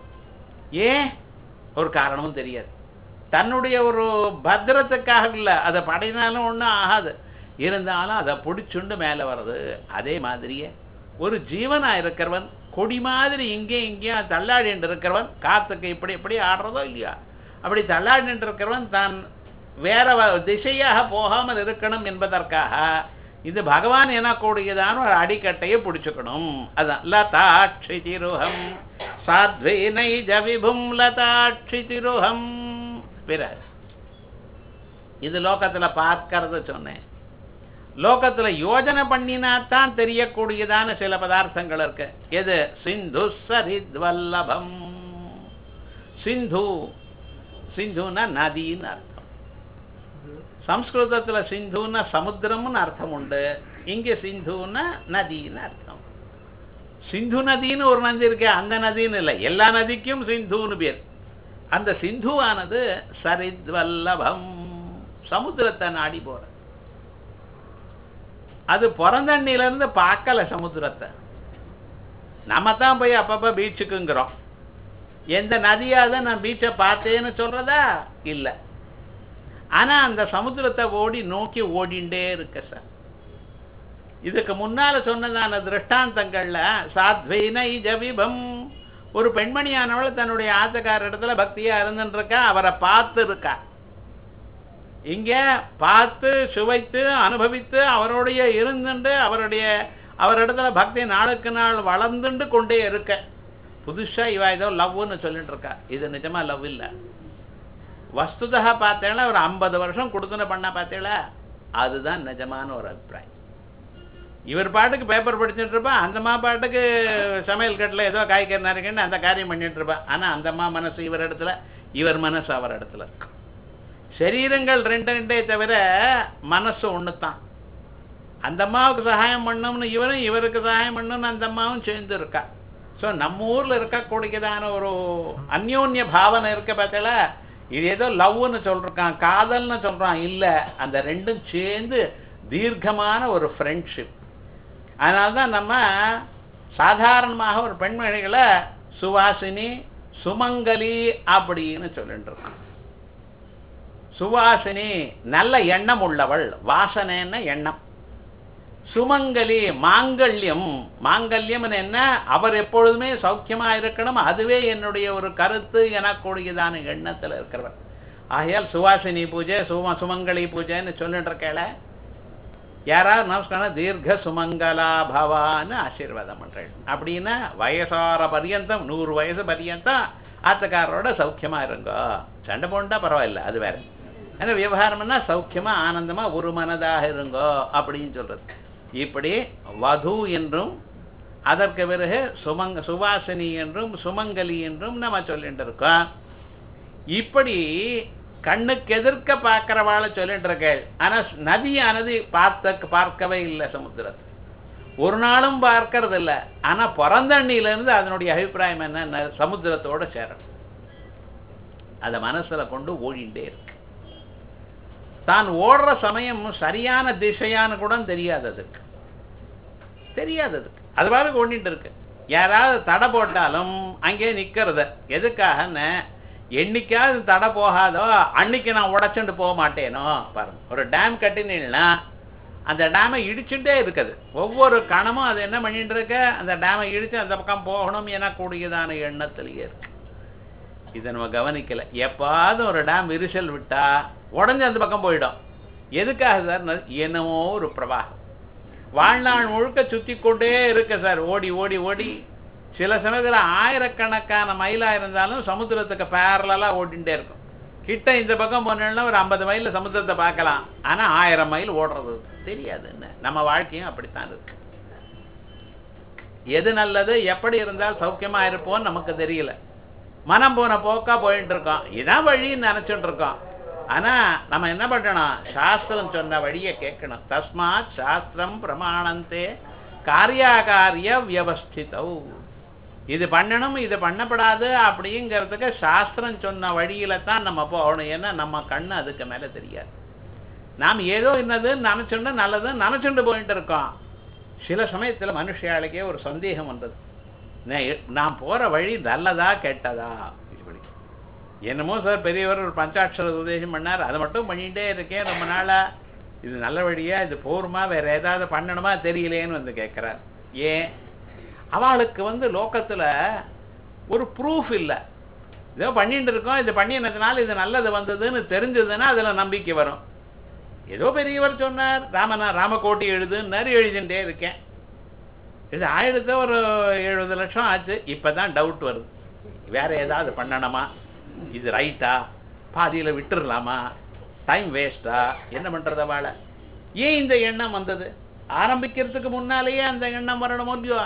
ஏன் ஒரு காரணமும் தெரியாது தன்னுடைய ஒரு பத்திரத்துக்காக இல்லை அதை படையினாலும் ஒன்றும் ஆகாது இருந்தாலும் அதை பிடிச்சுண்டு மேலே வர்றது அதே மாதிரியே ஒரு ஜீவனா இருக்கிறவன் கொடி மாதிரி இங்கேயும் இங்கேயும் தள்ளாடிட்டு இருக்கிறவன் காத்துக்கு இப்படி இப்படி ஆடுறதோ இல்லையா அப்படி தள்ளாடிட்டு இருக்கிறவன் தான் வேற வ- திசையாக போகாமல் இருக்கணும் என்பதற்காக இது பகவான் எனக்கூடியதான ஒரு அடிக்கட்டையை பிடிச்சுக்கணும் அதான் லதாட்சி திருஹம் சாத்வே நைஜ விபும் லதாட்சி திருஹம் பிறகு இது லோகத்துல பார்க்கறத சொன்னேன் லோகத்துல யோஜனை பண்ணினாத்தான் தெரியக்கூடியதான சில பதார்த்தங்கள் இருக்கு எது சிந்து சரித்வல்லபம் சிந்து சிந்துன்னா நதின்னு அர்த்தம் சம்ஸ்கிருதத்துல சிந்துன்னா சமுத்திரம்னு அர்த்தம் உண்டு இங்க சிந்துன்னா நதின்னு அர்த்தம் சிந்து நதின்னு ஒரு நதி இருக்கு அந்த நதின்னு இல்லை எல்லா நதிக்கும் சிந்துன்னு பேர் அந்த சிந்துவானது சரித்வல்லபம் சமுத்திரத்தை நாடி போற அது பிறந்தண்ணில இருந்து பார்க்கல சமுத்திரத்தை நம்ம தான் போய் அப்பப்ப பீச்சுக்குங்கிறோம் எந்த நதியாவது நான் பீச்சை பார்த்தேன்னு சொல்றதா இல்ல ஆனா அந்த சமுத்திரத்தை ஓடி நோக்கி ஓடிண்டே இருக்க சார் இதுக்கு முன்னால சொன்னதான திருஷ்டாந்தங்கள்ல சாத்வைனை ஜவிபம் ஒரு பெண்மணியானவள் தன்னுடைய ஆத்தக்கார இடத்துல பக்தியா இருந்துட்டு இருக்கா அவரை பார்த்து இருக்கா இங்க பார்த்து சுவைத்து அனுபவித்து அவருடைய இருந்துண்டு அவருடைய அவரிடத்துல பக்தி நாளுக்கு நாள் வளர்ந்துண்டு கொண்டே இருக்க புதுசா இவ ஏதோ லவ்னு சொல்லிட்டு இருக்கா இது நிஜமா லவ் இல்ல வஸ்துதா பார்த்தேன்னா ஒரு ஐம்பது வருஷம் கொடுத்துன பண்ண பார்த்தேளா அதுதான் நிஜமான ஒரு அபிப்பிராயம் இவர் பாட்டுக்கு பேப்பர் படிச்சுட்டு இருப்பா அந்த அம்மா பாட்டுக்கு சமையல் கட்டில் ஏதோ காய்கறி நறுக்குன்னு அந்த காரியம் பண்ணிட்டு இருப்பா ஆனா அந்த அம்மா மனசு இவர் இடத்துல இவர் மனசு அவர் இடத்துல இருக்கு சரீரங்கள் ரெண்டு ரெண்டே தவிர மனசு ஒண்ணுதான் அந்த அம்மாவுக்கு சகாயம் பண்ணணும்னு இவரும் இவருக்கு சகாயம் பண்ணணும்னு அந்த அம்மாவும் சேர்ந்து இருக்கா ஸோ நம்ம ஊர்ல இருக்கக்கூடியதான ஒரு அந்யோன்ய பாவனை இருக்க பார்த்தல இது ஏதோ லவ்னு சொல்றான் காதல்னு சொல்றான் இல்ல அந்த ரெண்டும் சேர்ந்து தீர்க்கமான ஒரு ஃப்ரெண்ட்ஷிப் அதனால்தான் நம்ம சாதாரணமாக ஒரு பெண்மணிகளை சுவாசினி சுமங்கலி அப்படின்னு சொல்லிட்டு இருக்கோம் சுவாசினி நல்ல எண்ணம் உள்ளவள் வாசனைன்னா எண்ணம் சுமங்கலி மாங்கல்யம் மாங்கல்யம் என்ன அவர் எப்பொழுதுமே சௌக்கியமா இருக்கணும் அதுவே என்னுடைய ஒரு கருத்து எனக்கூடியதான எண்ணத்துல இருக்கிறவர் ஆகையால் சுவாசினி பூஜை சும சுமங்கலி பூஜைன்னு சொல்லிட்டு இருக்கேள யாராவது நமஸ்காரம் தீர்க்க சுமங்கலா பவான்னு ஆசீர்வாதம் பண்றேன் அப்படின்னா வயசார பரியந்தம் நூறு வயசு பரியந்தம் ஆத்தக்காரரோட சௌக்கியமா இருங்கோ சண்டை போண்டா பரவாயில்ல அது வேற ஏன்னா விவகாரம்னா சௌக்கியமா ஆனந்தமா ஒரு மனதாக இருங்கோ அப்படின்னு சொல்றது இப்படி வது என்றும் அதற்கு பிறகு சுமங்க சுவாசினி என்றும் சுமங்கலி என்றும் நம்ம சொல்லிட்டு இருக்கோம் இப்படி கண்ணுக்கு எதிர்க்க பார்க்கிறவாள சொல்லிட்டு இருக்கேள் ஆனா நதியானது பார்த்த பார்க்கவே இல்லை சமுத்திரத்தை ஒரு நாளும் பார்க்கறது இல்லை ஆனா பிறந்தண்ணில இருந்து அதனுடைய அபிப்பிராயம் என்ன சமுத்திரத்தோட சேரணும் அதை மனசுல கொண்டு ஓடிண்டே இருக்கு தான் ஓடுற சமயம் சரியான திசையான்னு கூட தெரியாது அதுக்கு தெரியாது அதுக்கு அது பாட்டுக்கு ஓடிட்டு இருக்கு யாராவது தடை போட்டாலும் அங்கே நிக்கிறது எதுக்காகன்னு என்னைக்காவது தடை போகாதோ அன்னைக்கு நான் உடைச்சுட்டு போக மாட்டேனோ பாருங்க ஒரு டேம் கட்டினீங்கன்னா அந்த டேமை இடிச்சுட்டே இருக்குது ஒவ்வொரு கணமும் அது என்ன பண்ணிட்டு இருக்க அந்த டேமை இடிச்சு அந்த பக்கம் போகணும் என கூடியதான எண்ணத்திலேயே இருக்கு இதை நம்ம கவனிக்கல எப்பாவது ஒரு டேம் விரிசல் விட்டா உடஞ்சு அந்த பக்கம் போயிடும் எதுக்காக சார் என்னமோ ஒரு பிரவாகம் வாழ்நாள் முழுக்க சுத்தி கொண்டே இருக்கு சார் ஓடி ஓடி ஓடி சில சமயத்துல ஆயிரக்கணக்கான மைலா இருந்தாலும் சமுத்திரத்துக்கு பேரலா ஓடிண்டே இருக்கும் கிட்ட இந்த பக்கம் போனோம்னா ஒரு ஐம்பது மைல்ல சமுத்திரத்தை பார்க்கலாம் ஆனா ஆயிரம் மைல் ஓடுறது தெரியாது என்ன நம்ம வாழ்க்கையும் அப்படித்தான் இருக்கு எது நல்லது எப்படி இருந்தால் சௌக்கியமா இருப்போம்னு நமக்கு தெரியல மனம் போன போக்கா போயிட்டு இருக்கோம் இதான் வழின்னு நினைச்சுட்டு இருக்கோம் ஆனா நம்ம என்ன பண்ணணும் சாஸ்திரம் சொன்ன வழியை கேட்கணும் தஸ்மாத் சாஸ்திரம் பிரமாணந்தே காரியாகாரிய வியவஸ்திதௌ இது பண்ணணும் இது பண்ணப்படாது அப்படிங்கிறதுக்கு சாஸ்திரம் சொன்ன வழியில தான் நம்ம போகணும் ஏன்னா நம்ம கண்ணு அதுக்கு மேல தெரியாது நாம் ஏதோ என்னதுன்னு நினைச்சுண்டு நல்லதுன்னு நினைச்சுண்டு போயிட்டு இருக்கோம் சில சமயத்துல மனுஷியாளுக்கே ஒரு சந்தேகம் வந்தது நான் நான் போற வழி நல்லதா கெட்டதா இப்படி என்னமோ சார் பெரியவர் ஒரு பஞ்சாட்சர உபதேசம் பண்ணார் அதை மட்டும் பண்ணிட்டே இருக்கேன் ரொம்ப நாளா இது நல்ல வழியா இது போருமா வேற ஏதாவது பண்ணணுமா தெரியலேன்னு வந்து கேட்கிறார் ஏன் அவளுக்கு வந்து லோக்கத்துல ஒரு ப்ரூஃப் இல்லை ஏதோ பண்ணிட்டு இருக்கோம் இது பண்ணினதுனால இது நல்லது வந்ததுன்னு தெரிஞ்சதுன்னா அதுல நம்பிக்கை வரும் ஏதோ பெரியவர் சொன்னார் ராமனா ராமகோட்டி எழுதுன்னாரு எழுதிட்டே இருக்கேன் இது ஆயிரத்து ஒரு எழுபது லட்சம் ஆச்சு இப்பதான் டவுட் வருது வேற ஏதாவது பண்ணணுமா இது ரைட்டா பாதியில விட்டுறலாமா டைம் வேஸ்டா என்ன பண்றத வாழ ஏன் இந்த எண்ணம் வந்தது ஆரம்பிக்கிறதுக்கு முன்னாலேயே அந்த எண்ணம் வரணும் இல்லையோ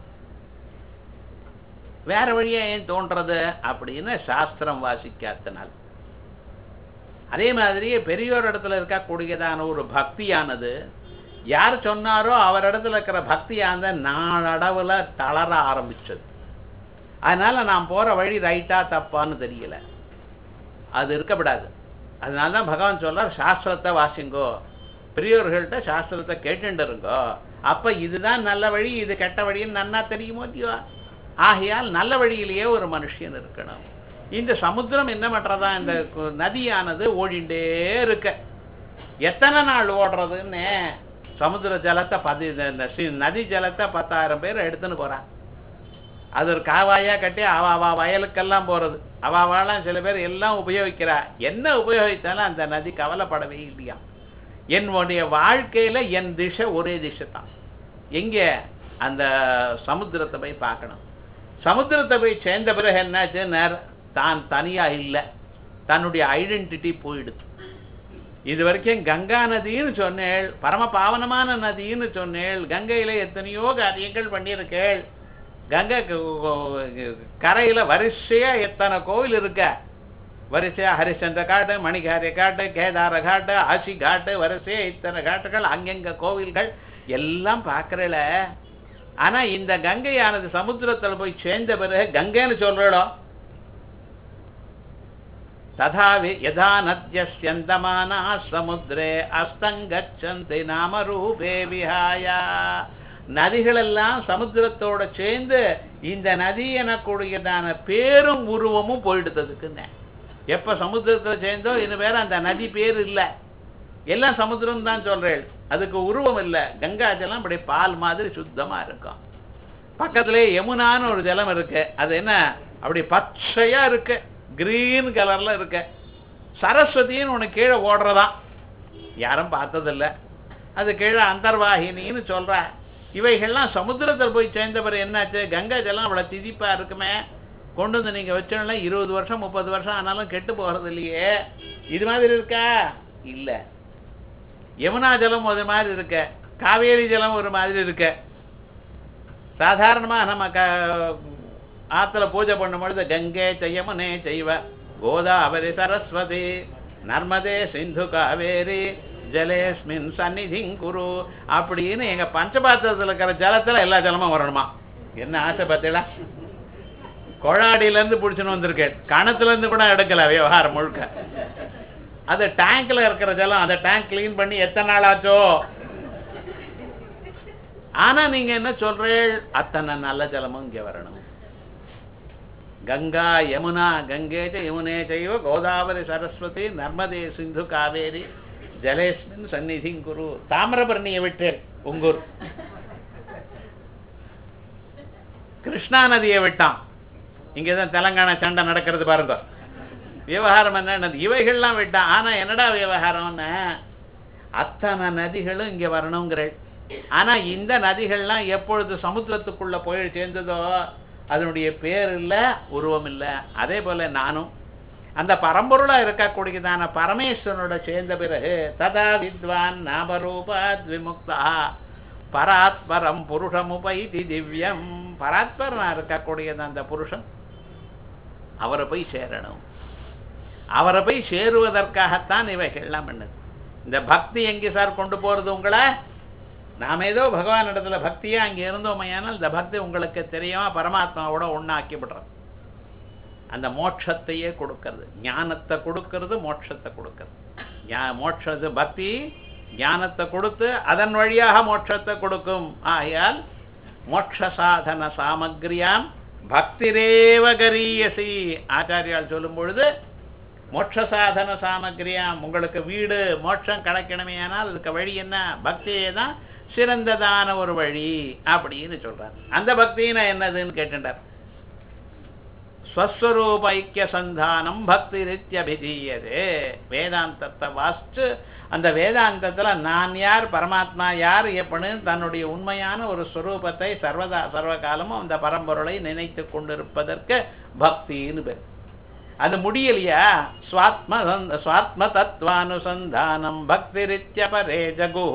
வேற வழியா ஏன் தோன்றது அப்படின்னு சாஸ்திரம் வாசிக்காதனால் அதே மாதிரியே பெரியோர் இடத்துல இருக்கக்கூடியதான ஒரு பக்தியானது யார் சொன்னாரோ அவர் இடத்துல இருக்கிற பக்தியானது நாளடவுல தளர ஆரம்பிச்சது அதனால நான் போற வழி ரைட்டா தப்பான்னு தெரியல அது இருக்கப்படாது அதனால தான் பகவான் சொல்றார் சாஸ்திரத்தை வாசிங்கோ பெரியோர்கள்ட்ட சாஸ்திரத்தை கேட்டுட்டு இருங்கோ அப்ப இதுதான் நல்ல வழி இது கெட்ட வழின்னு நன்னா தெரியுமோ இல்லையோ ஆகையால் நல்ல வழியிலேயே ஒரு மனுஷன் இருக்கணும் இந்த சமுத்திரம் என்ன பண்றதா இந்த கு- நதியானது ஓடிண்டே இருக்க எத்தனை நாள் ஓடுறதுன்னு சமுத்திர ஜலத்தை பதி இந்த- இந்த சி- நதி ஜலத்தை பத்தாயிரம் பேர் எடுத்துன்னு போறான் அது ஒரு காவாயா கட்டி அவ அவ வயலுக்கெல்லாம் போறது அவ அவெல்லாம் சில பேர் எல்லாம் உபயோகிக்கிறா என்ன உபயோகித்தாலும் அந்த நதி கவலைப்படவே இல்லையா என்னுடைய வாழ்க்கையில என் திசை ஒரே திசை தான் எங்க அந்த சமுத்திரத்தை போய் பார்க்கணும் சமுத்திரத்தை போய் சேர்ந்த பிறகு என்னாச்சு நேர தான் தனியா இல்லை தன்னுடைய ஐடென்டிட்டி போயிடுது இது வரைக்கும் கங்கா நதின்னு சொன்னேள் பரம பாவனமான நதின்னு சொன்னேள் கங்கையில எத்தனையோ காரியங்கள் பண்ணியிருக்கேள் கங்கை க- கரையில வரிசையா எத்தனை கோவில் இருக்க வரிசையா ஹரிச்சந்திர காட்டு மணிகாரிய காட்டு கேதார காட்டு ஆசி காட்டு வரிசையா இத்தனை காட்டுகள் அங்கங்க கோவில்கள் எல்லாம் பார்க்கறல ஆனா இந்த கங்கையானது சமுத்திரத்துல போய் சேர்ந்த பிறகு கங்கைன்னு சொல்றோம் ததா வி- யதா நத்யஸ்யந்தமானா சமுத்திரே அஸ்தங்கச்சந்தி நாம ரூபே விஹாயா நதிகளெல்லாம் சமுத்திரத்தோட சேர்ந்து இந்த நதி எனக்கூடியதான பேரும் உருவமும் போயிடுறதுக்குன்னு எப்ப சமுத்திரத்துல சேர்ந்தோ இது வேற அந்த நதி பேர் இல்ல எல்லாம் சமுத்திரம் தான் சொல்றேன் அதுக்கு உருவம் இல்ல கங்கா ஜலம் அப்படி பால் மாதிரி சுத்தமா இருக்கும் பக்கத்திலே யமுனான்னு ஒரு ஜலம் இருக்கு அது என்ன அப்படி பச்சையா இருக்கு கிரீன் கலர்ல இருக்கு சரஸ்வதின்னு ஒண்ணு கீழே ஓடுறதாம் யாரும் பார்த்ததில்ல அது கீழே அந்தர்வாகினின்னு சொல்றா இவைகள்லாம் சமுத்திரத்தில் போய் சேர்ந்த பிறகு என்னாச்சு கங்கை ஜலம் அவ்வளோ திதிப்பா இருக்குமே கொண்டு வந்து நீங்க வச்சோம்னா இருபது வருஷம் முப்பது வருஷம் ஆனாலும் கெட்டு போகிறது இல்லையே இது மாதிரி இருக்கா இல்லை யமுனா ஜலம் ஒரு மாதிரி இருக்க காவேரி ஜலம் ஒரு மாதிரி இருக்க சாதாரணமா நம்ம க ஆத்துல பூஜை பண்ணும் பொழுது கங்கை செய்யமுனே செய்வ கோதாவரி சரஸ்வதி நர்மதே சிந்து காவேரி ஜலேஸ்மின் சந்நிதிங் குரு அப்படின்னு எங்க பஞ்சபாத்திரத்தில் இருக்கிற ஜலத்துல எல்லா ஜலமும் வரணுமா என்ன ஆசை பார்த்தீங்களா கொழாடியில இருந்து பிடிச்சுன்னு வந்திருக்கேன் கணத்துல இருந்து கூட எடுக்கல விவகாரம் முழுக்க அது டேங்க்ல இருக்கிற ஜலம் அந்த டேங்க் க்ளீன் பண்ணி எத்தனை நாள் ஆச்சோ ஆனா நீங்க என்ன சொல்றீள் அத்தனை நல்ல ஜலமும் இங்க வரணும் கங்கா யமுனா கங்கே ச யமுனே செய்வ கோதாவரி சரஸ்வதி நர்மதே சிந்து காவேரி ஜலேஸ்மின் சந்நிதிங் குரு தாமிரபரணியை விட்டு உங்கூர் கிருஷ்ணா நதியை விட்டான் இங்கதான் தெலங்கானா சண்டை நடக்கிறது பாருங்க விவகாரம் என்ன இவைகள்லாம் விட்டான் ஆனா என்னடா விவகாரம்னு அத்தனை நதிகளும் இங்க வரணுங்கிறேன் ஆனா இந்த நதிகள்லாம் எப்பொழுது சமுத்திரத்துக்குள்ள போய் சேர்ந்ததோ அதனுடைய பேர் இல்லை உருவம் இல்லை அதே போல நானும் அந்த பரம்பொருளா இருக்கக்கூடியதான பரமேஸ்வரனோட சேர்ந்த பிறகு ததா வித்வான் நாமரூபாத் விமுக்தா பராத்பரம் புருஷமுபைதி திவ்யம் பராத்பரனா இருக்கக்கூடியது அந்த புருஷன் அவரை போய் சேரணும் அவரை போய் சேருவதற்காகத்தான் இவைகள்லாம் பண்ணுது இந்த பக்தி எங்கே சார் கொண்டு போறது உங்களை நாம் ஏதோ பகவான் இடத்துல பக்தியா அங்கே இருந்தோமையானால் இந்த பக்தி உங்களுக்கு தெரியாம பரமாத்மாவோட ஒண்ணாக்கி விடுறது அந்த மோட்சத்தையே கொடுக்கறது ஞானத்தை கொடுக்கறது மோட்சத்தை கொடுக்கறது ஞா- மோட்சத்து பக்தி ஞானத்தை கொடுத்து அதன் வழியாக மோட்சத்தை கொடுக்கும் ஆகையால் மோட்ச சாதன சாமக்ரியாம் பக்திரேவ கரியசி ஆச்சாரியால் சொல்லும் பொழுது மோட்ச சாதன சாமக்ரியாம் உங்களுக்கு வீடு மோட்சம் கிடைக்கணுமே ஆனால் அதுக்கு வழி என்ன பக்தியே தான் சிறந்ததான ஒரு வழி அப்படின்னு சொல்றார் அந்த பக்தினா என்னதுன்னு கேட்டுட்டார் ஸ்வஸ்வரூப ஐக்கிய சந்தானம் பக்தி நித்தியபிதீயதே வேதாந்தத்தை வாசிச்சு அந்த வேதாந்தத்துல நான் யார் பரமாத்மா யார் எப்படின்னு தன்னுடைய உண்மையான ஒரு ஸ்வரூபத்தை சர்வதா சர்வகாலமும் அந்த பரம்பொருளை நினைத்து கொண்டிருப்பதற்கு பக்தின்னு பேர் அது முடியலையா ஸ்வாத்ம ஸ்வாத்ம தத்துவானுசந்தானம் பக்தி ரித்யபரே ஜகு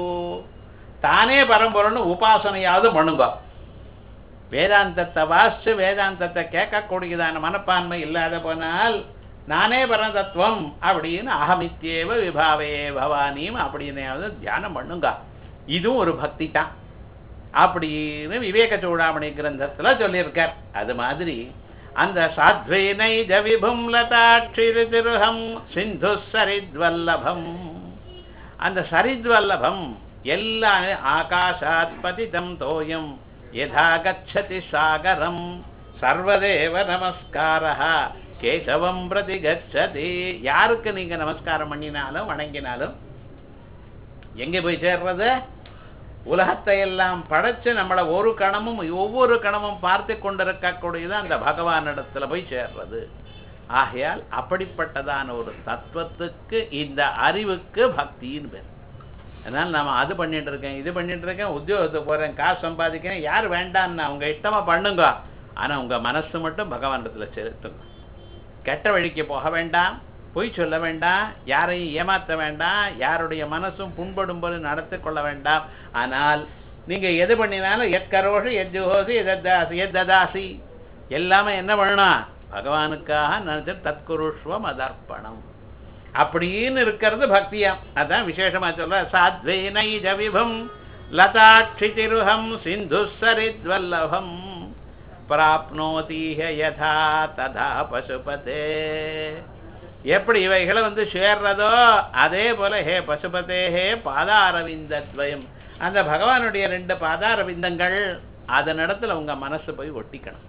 தானே பரம்பொருள்னு உபாசனையாவது பண்ணுங்க வேதாந்தத்தை வாசிச்சு வேதாந்தத்தை கேட்கக்கூடியதான மனப்பான்மை இல்லாத போனால் நானே பரதத்துவம் அப்படின்னு அகமித்யேவ விபாவே பவானியும் அப்படின்னாவது தியானம் பண்ணுங்க இதுவும் ஒரு பக்தி தான் அப்படின்னு விவேக சூடாமணி கிரந்தத்துல சொல்லியிருக்கார் அது மாதிரி அந்த சாத்வேனை ஜவிபும் லதாட்சிரு திருஹம் சிந்து சரித்வல்லபம் அந்த சரித்வல்லபம் எல்லாம் ஆகாஷாத் பதிதம் தோயம் யதா கச்சதி சாகரம் சர்வதேவ நமஸ்காரः கேசவம் பிரதி கச்சதி யாருக்கு நீங்க நமஸ்காரம் பண்ணினாலும் வணங்கினாலும் எங்க போய் சேர்றது உலகத்தை எல்லாம் படைச்சு நம்மளை ஒரு கணமும் ஒவ்வொரு கணமும் பார்த்து கொண்டிருக்கக்கூடியது அந்த பகவானிடத்துல போய் சேர்றது ஆகையால் அப்படிப்பட்டதான ஒரு தத்துவத்துக்கு இந்த அறிவுக்கு பக்தின்னு பேர் அதனால் நம்ம அது பண்ணிட்டு இருக்கேன் இது பண்ணிட்டு இருக்கேன் உத்தியோகத்துக்கு போறேன் காசு சம்பாதிக்கிறேன் யார் வேண்டான்னா உங்க இஷ்டமா பண்ணுங்க ஆனா உங்க மனசு மட்டும் பகவானிடத்துல செலுத்துங்க கெட்ட வழிக்கு போக வேண்டாம் பொய் சொல்ல வேண்டாம் யாரையும் ஏமாற்ற வேண்டாம் யாருடைய மனசும் புண்படும்போது நடத்தி கொள்ள வேண்டாம் ஆனால் நீங்க எது பண்ணினாலும் எத்கரோஷு எத்ஜுஹோசி எதாசி எத்ததாசி எல்லாமே என்ன பண்ணணும் பகவானுக்காக நினைச்சு தத்குருஷ்வம் அதர்ப்பணம் அப்படின்னு இருக்கிறது பக்தியாம் அதான் விசேஷமா சொல்ற சாத்வேனை ஜவிபம் லதாட்சி திருஹம் சிந்து சரித்வல்லபம் பிராப்னோதீஹ யதா ததா பசுபதே எப்படி இவைகளை வந்து சேர்றதோ அதே போல ஹே பசுபதே ஹே பாதாரவிந்தத்வயம் அந்த பகவானுடைய ரெண்டு பாதாரவிந்தங்கள் அதனிடத்துல உங்க மனசு போய் ஒட்டிக்கணும்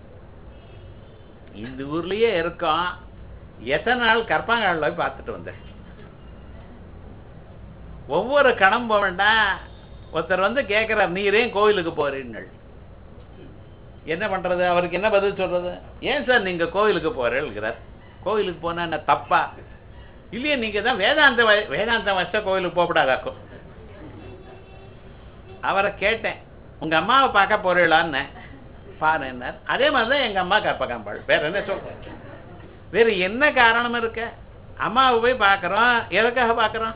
இந்த ஊர்லயே இருக்கோம் எத்தனை நாள் கற்பாங்காலில் போய் பார்த்துட்டு வந்தேன் ஒவ்வொரு கணம் போக வேண்டாம் ஒருத்தர் வந்து கேட்குறார் நீரேன் கோவிலுக்கு போறீங்கள் என்ன பண்றது அவருக்கு என்ன பதில் சொல்றது ஏன் சார் நீங்க கோவிலுக்கு போறேங்கிறார் கோவிலுக்கு போனா என்ன தப்பா இல்லையே நீங்க தான் வேதாந்த வ- வேதாந்த வச்ச கோவிலுக்கு போகக்கூடாதாக்கும் அவரை கேட்டேன் உங்க அம்மாவை பார்க்க போறீங்களான்னு பாருன்னார் அதே மாதிரி தான் எங்க அம்மா கற்பகாம்பாள் வேற என்ன சொல்றேன் வேற என்ன காரணம் இருக்க அம்மாவை போய் பார்க்கறோம் எதுக்காக பார்க்கறோம்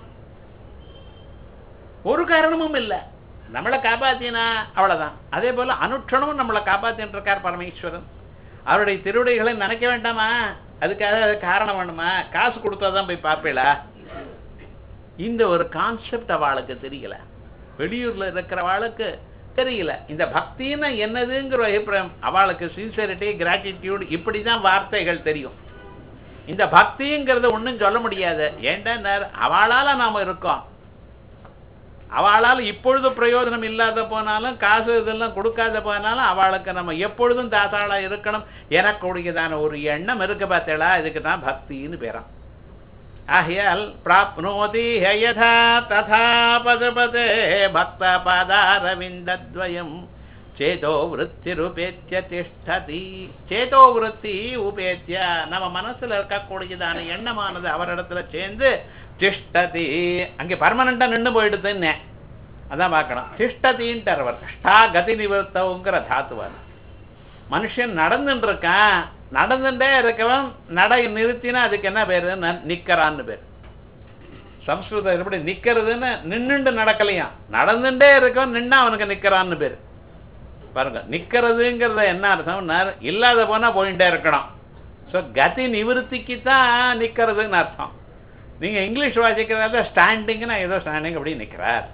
ஒரு காரணமும் இல்லை நம்மளை காப்பாத்தினா அவ்வளவுதான் அதே போல அனுட்சணமும் நம்மளை காப்பாத்தின்னு இருக்கார் பரமேஸ்வரன் அவருடைய திருவடிகளை நினைக்க வேண்டாமா அதுக்காக அது காரணம் வேணுமா காசு கொடுத்தா தான் போய் பார்ப்பீளா இந்த ஒரு கான்செப்ட் அவளுக்கு தெரியல வெளியூர்ல இருக்கிறவாளுக்கு தெரியல இந்த பக்தின்னா என்னதுங்கிற அபிப்பிராயம் அவளுக்கு சின்சியரிட்டி கிராட்டிடியூட் இப்படிதான் வார்த்தைகள் தெரியும் இந்த பக்திங்கிறத ஒண்ணும் சொல்ல முடியாது ஏன்டா அவளால நாம இருக்கோம் அவளால் இப்பொழுது பிரயோஜனம் இல்லாத போனாலும் காசு இதெல்லாம் கொடுக்காத போனாலும் அவளுக்கு நம்ம எப்பொழுதும் தாத்தாளா இருக்கணும் எனக்கூடியதான ஒரு எண்ணம் இருக்கு பார்த்தேளா இதுக்கு தான் பக்தின்னு பேராம் ஆகையால் பிராப்னோதி ஹயதா ததா பதுபதே பக்த பாதாரவிந்தத்வயம் சேதோ விருத்திருபேத்திய திஷ்டதி சேதோ விருத்தி உபேத்திய நம்ம மனசுல இருக்கக்கூடியதான எண்ணமானது அவரிடத்துல சேர்ந்து திஷ்டதி அங்கே பர்மனண்டா நின்று போயிடுதுன்னு அதான் பார்க்கணும் திஷ்டதின்ட்டார் அவர் ஷ்டா கதி நிவர்த்தவுங்கிற தாத்துவார் மனுஷன் நடந்துட்டு இருக்கான் நடந்துட்டே இருக்கவன் நடை நிறுத்தினா அதுக்கு என்ன பேரு ந- நிக்கறான்னு பேர் சம்ஸ்கிருதம் எப்படி நிக்கிறதுன்னு நின்னுண்டு நடக்கலையாம் நடந்துட்டே இருக்கவன் நின்னா அவனுக்கு நிக்கறான்னு பேர் பாருங்க நிக்கிறதுங்கிறத என்ன அர்த்தம்னா இல்லாத போனா போயிட்டே இருக்கணும் ஸோ கதி நிவிருத்திக்கு தான் நிக்கிறதுன்னு அர்த்தம் நீங்க இங்கிலீஷ் வாசிக்கிறதா ஸ்டாண்டிங்னா ஏதோ ஸ்டாண்டிங் அப்படி நிக்கிறார்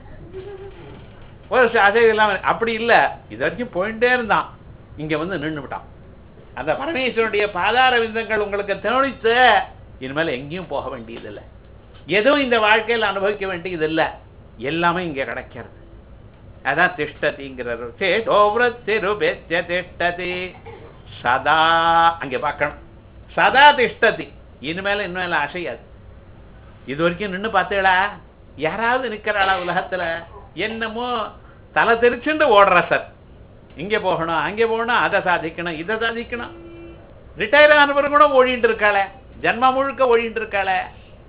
ஒரு அசைவு இல்லாம அப்படி இல்லை இது வரைக்கும் போயிட்டே இருந்தான் இங்க வந்து நின்று விட்டான் அந்த பரமேஸ்வரனுடைய பாதார விந்தங்கள் உங்களுக்கு தோணித்து இனிமேல் எங்கேயும் போக வேண்டியதில்லை எதுவும் இந்த வாழ்க்கையில் அனுபவிக்க வேண்டியதில்லை எல்லாமே இங்க கிடைக்கிறது அதான் திஷ்டதிங்கிறார் சேதோ விருத்திருபேத்திய திஷ்டதி சதா அங்கே பார்க்கணும் சதா திஷ்டதி இனிமேல இனிமேல அசையாது இது வரைக்கும் நின்று பார்த்தேளா யாராவது நிற்கிறாளா உலகத்துல என்னமோ தலை தெரிச்சுண்டு ஓடுற சார் இங்கே போகணும் அங்கே போகணும் அதை சாதிக்கணும் இதை சாதிக்கணும் ரிட்டையர் ஆனவர் கூட ஓடிட்டு இருக்காளே ஜன்ம முழுக்க ஓடிட்டு இருக்காளே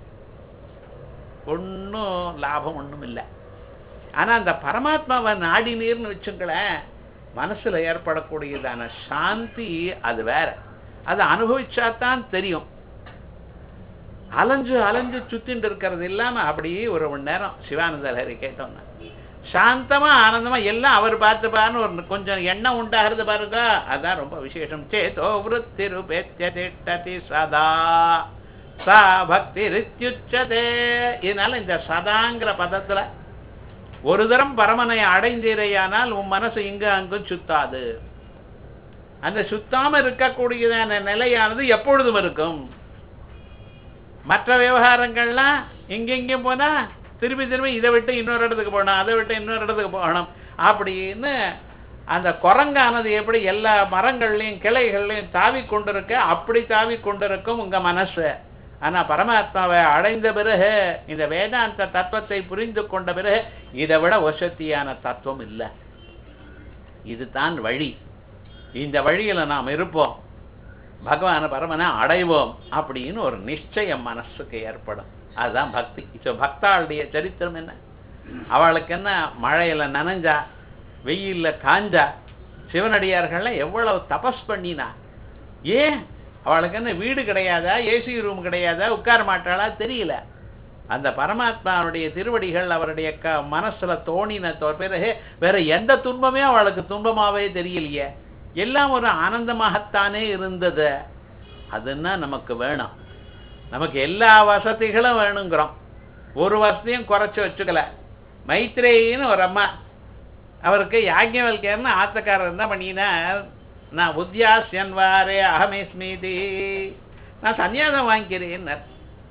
ஒன்றும் லாபம் ஒன்றும் இல்லை ஆனா அந்த பரமாத்மாவை நாடினீர்னு வச்சுங்களேன் மனசுல ஏற்படக்கூடியதான சாந்தி அது வேற அதை அனுபவிச்சாதான் தெரியும் அலைஞ்சு அலைஞ்சு சுத்திட்டு இருக்கிறது இல்லாம அப்படியே ஒரு மணி நேரம் சிவானந்த லஹரி கேட்டோம்னா சாந்தமா ஆனந்தமா எல்லாம் அவர் பார்த்துப்பான்னு ஒரு கொஞ்சம் எண்ணம் உண்டாகிறது பாருங்க அதான் ரொம்ப விசேஷம் சேதோ விருத்தி ரூபேத்திய திட்டதி சதா சா பக்தி ரித்யுச்சதே இதனால இந்த சதாங்கிற பதத்துல ஒரு தரம் பரமனை அடைந்தீரையானால் உன் மனசு இங்க அங்கும் சுத்தாது அந்த சுத்தாம இருக்கக்கூடியதான நிலையானது எப்பொழுதும் இருக்கும் மற்ற விவகாரங்கள்லாம் இங்கெங்கேயும் போனா திரும்பி திரும்பி இதை விட்டு இன்னொரு இடத்துக்கு போகணும் அதை விட்டு இன்னொரு இடத்துக்கு போகணும் அப்படின்னு அந்த குரங்கானது எப்படி எல்லா மரங்கள்லையும் கிளைகள்லையும் தாவி கொண்டிருக்க அப்படி தாவி கொண்டிருக்கும் உங்க மனசு ஆனா பரமாத்மாவை அடைந்த பிறகு இந்த வேதாந்த தத்துவத்தை புரிந்து கொண்ட பிறகு இதை விட வசத்தியான தத்துவம் இல்லை இதுதான் வழி இந்த வழியில நாம் இருப்போம் பகவான பரமனை அடைவோம் அப்படின்னு ஒரு நிச்சயம் மனசுக்கு ஏற்படும் அதுதான் பக்தி இப்போ பக்தாளுடைய சரித்திரம் என்ன அவளுக்கு என்ன மழையில நனைஞ்சா வெயில்ல காஞ்சா சிவனடியார்கள்லாம் எவ்வளவு தபஸ் பண்ணினா ஏன் அவளுக்கு என்ன வீடு கிடையாதா ஏசி ரூம் கிடையாதா உட்கார மாட்டாளா தெரியல அந்த பரமாத்மாவுடைய திருவடிகள் அவருடைய க மனசுல தோணின தோ- பிறகு வேற எந்த துன்பமே அவளுக்கு துன்பமாவே தெரியலையே எல்லாம் ஒரு ஆனந்தமாகத்தானே இருந்தது அதுன்னா நமக்கு வேணும் நமக்கு எல்லா வசதிகளும் வேணுங்கிறோம் ஒரு வசதியும் குறைச்சு வச்சுக்கல மைத்ரேயின்னு ஒரு அம்மா அவருக்கு யாஜ்ஞவல்கர்னு ஆத்தக்காரர் என்ன பண்ணினார் நான் உத்தியாசியன் வாரே அகமேஸ்மீதி நான் சன்னியாசம் வாங்கிக்கிறேன்னார்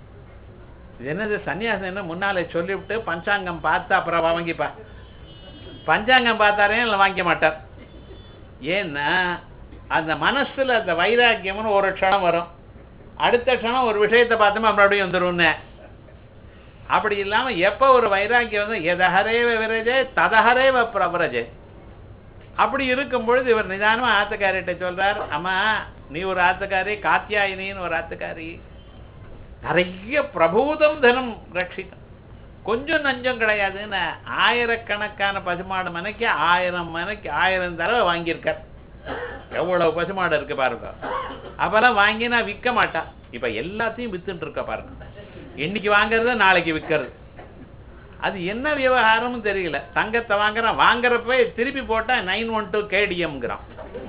இது என்னது சன்னியாசம் என்ன முன்னாலே சொல்லிவிட்டு பஞ்சாங்கம் பார்த்து அப்புறம் வாங்கிப்பா பஞ்சாங்கம் பார்த்தாரே இல்லை வாங்கிக்க மாட்டார் ஏன்னா அந்த மனசுல அந்த வைராக்கியம்னு ஒரு க்ஷணம் வரும் அடுத்த க்ஷணம் ஒரு விஷயத்தை பார்த்தோமா மறுபடியும் வந்துரும்னு அப்படி இல்லாம எப்போ ஒரு வைராக்கியம் வந்து எதஹரேவ விரஜே ததஹரேவ பிரபரஜே அப்படி இருக்கும் பொழுது இவர் நிதானமா ஆத்துக்காரிட்ட சொல்றார் அம்மா நீ ஒரு ஆத்துக்காரி காத்தியாயினின்னு ஒரு ஆத்துக்காரி நிறைய பிரபூதம் தனம் ரட்சிதம் கொஞ்சம் நஞ்சம் கிடையாதுன்னு ஆயிரக்கணக்கான பசுமாடு மனைக்கு ஆயிரம் மனைக்கு ஆயிரம் தடவை வாங்கியிருக்கார் எவ்வளவு பசுமாடு இருக்கு பாருங்க அப்பெல்லாம் வாங்கினா விற்க மாட்டா இப்ப எல்லாத்தையும் வித்துட்டு இருக்க பாருங்க இன்னைக்கு வாங்குறத நாளைக்கு விற்கிறது அது என்ன விவகாரம்னு தெரியல தங்கத்தை வாங்குறான் வாங்குறப்ப திருப்பி போட்டா நைன் ஒன் டூ கேடிஎம்ங்கிறான்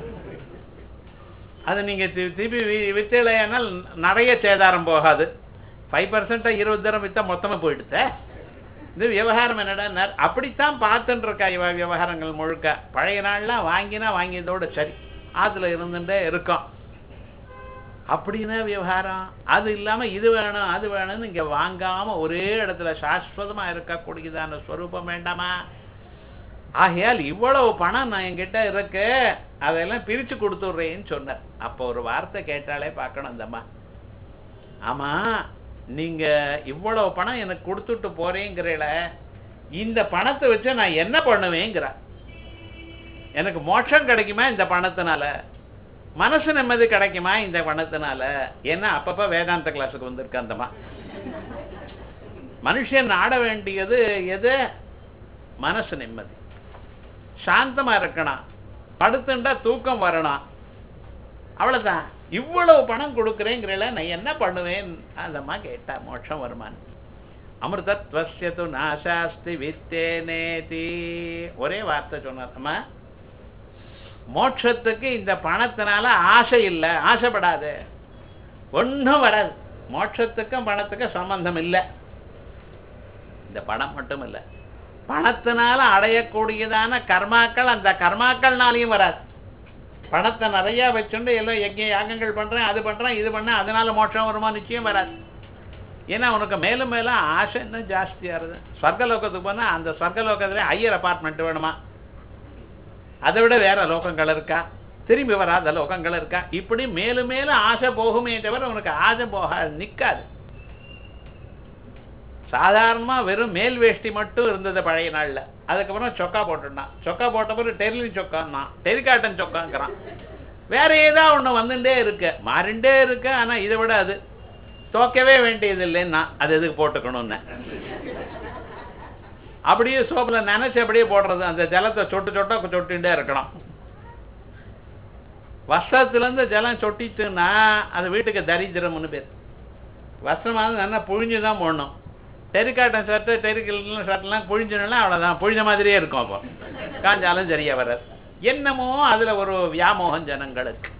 அது நீங்க தி- திருப்பி வி- வித்தலையானால் நிறைய சேதாரம் போகாது ஃபைவ் பர்சன்ட்டா இருபது தரம் வித்தா மொத்தமா போயிடுத்த இது விவகாரம் என்னடா அப்படித்தான் பார்த்துட்டு இருக்கா இவ விவகாரங்கள் முழுக்க பழைய நாள்லாம் வாங்கினா வாங்கியதோட சரி ஆத்துல இருந்துட்டே இருக்கும் அப்படின்னா விவகாரம் அது இல்லாம இது வேணும் அது வேணும்னு இங்க வாங்காம ஒரே இடத்துல சாஸ்வதமா இருக்கக்கூடியதான ஸ்வரூபம் வேண்டாமா ஆகையால் இவ்வளவு பணம் நான் என்கிட்ட இருக்கு அதெல்லாம் பிரிச்சு கொடுத்துட்றேன்னு சொன்னார் அப்போ ஒரு வார்த்தை கேட்டாலே பார்க்கணும் அந்தம்மா ஆமா நீங்க இவ்வளவு பணம் எனக்கு கொடுத்துட்டு போறேங்கிறீல இந்த பணத்தை வச்சு நான் என்ன பண்ணுவேங்கிற எனக்கு மோட்சம் கிடைக்குமா இந்த பணத்தினால மனசு நிம்மதி கிடைக்குமா இந்த பணத்தினால ஏன்னா அப்பப்ப வேதாந்த கிளாஸுக்கு வந்திருக்க அந்தம்மா மனுஷன் நாட வேண்டியது எது மனசு நிம்மதி சாந்தமா இருக்கணும் படுத்துண்டா தூக்கம் வரணும் அவ்வளவுதான் இவ்வளவு பணம் கொடுக்குறேங்கிறல நான் என்ன பண்ணுவேன் அந்தம்மா கேட்டா மோட்சம் வருமான்னு அமிர்தத்வஸ்ய து நாசாஸ்தி வித்தேனேதி ஒரே வார்த்தை சொன்னார் அம்மா மோட்சத்துக்கு இந்த பணத்தினால ஆசை இல்லை ஆசைப்படாது ஒண்ணும் வராது மோட்சத்துக்கும் பணத்துக்கும் சம்பந்தம் இல்லை இந்த பணம் மட்டும் இல்லை பணத்தினால அடையக்கூடியதான கர்மாக்கள் அந்த கர்மாக்கள்னாலையும் வராது பணத்தை நிறைய வச்சுண்டு எல்லாம் யஜ்ய யாகங்கள் பண்றேன் அது பண்றேன் இது பண்ணேன் அதனால மோட்சம் வருமா நிச்சயம் வராது ஏன்னா உனக்கு மேலும் மேலும் ஆசை இன்னும் ஜாஸ்தியாகுது ஸ்வர்கலோகத்துக்கு போனா அந்த ஸ்வர்கலோகத்துல ஹையர் அபார்ட்மெண்ட் வேணுமா அதை விட வேற லோகங்கள் இருக்கா திரும்பி வராத லோகங்கள் இருக்கா இப்படி மேலும் மேலும் ஆசை போகுமே தவிர உனக்கு ஆசை போக நிக்காது சாதாரணமா வெறும் மேல் வேஷ்டி மட்டும் இருந்தது பழைய நாள்ல அதுக்கப்புறம் சொக்கா போட்டுட்டான் சொக்கா போட்ட பிறகு டெரிலி சொக்கான்னா டெரிகாட்டன் சொக்காங்கிறான் வேற ஏதா ஒண்ணு வந்துட்டே இருக்கு மாறிண்டே இருக்கு ஆனா இதை விட அது தோக்கவே வேண்டியது இல்லைன்னா அது எதுக்கு போட்டுக்கணும்னு அப்படியே சோப்புல நினைச்சு அப்படியே போடுறது அந்த ஜலத்தை சொட்டு சொட்டா சொட்டுட்டே இருக்கணும் வஸ்திரத்துல இருந்து ஜலம் சொட்டிச்சுன்னா அது வீட்டுக்கு தரித்திரம்னு பேர் வஸ்திரமானது நல்லா புழிஞ்சு தான் போடணும் டெரிகாட்டன் ஷர்ட்டு டெரிக்கல் ஷர்ட்லாம் புழிஞ்சணும்னா அவ்வளோதான் புழிஞ்ச மாதிரியே இருக்கும் அப்போ காஞ்சாலும் சரியா வராது என்னமோ அதுல ஒரு வியாமோகம் ஜனங்களுக்கு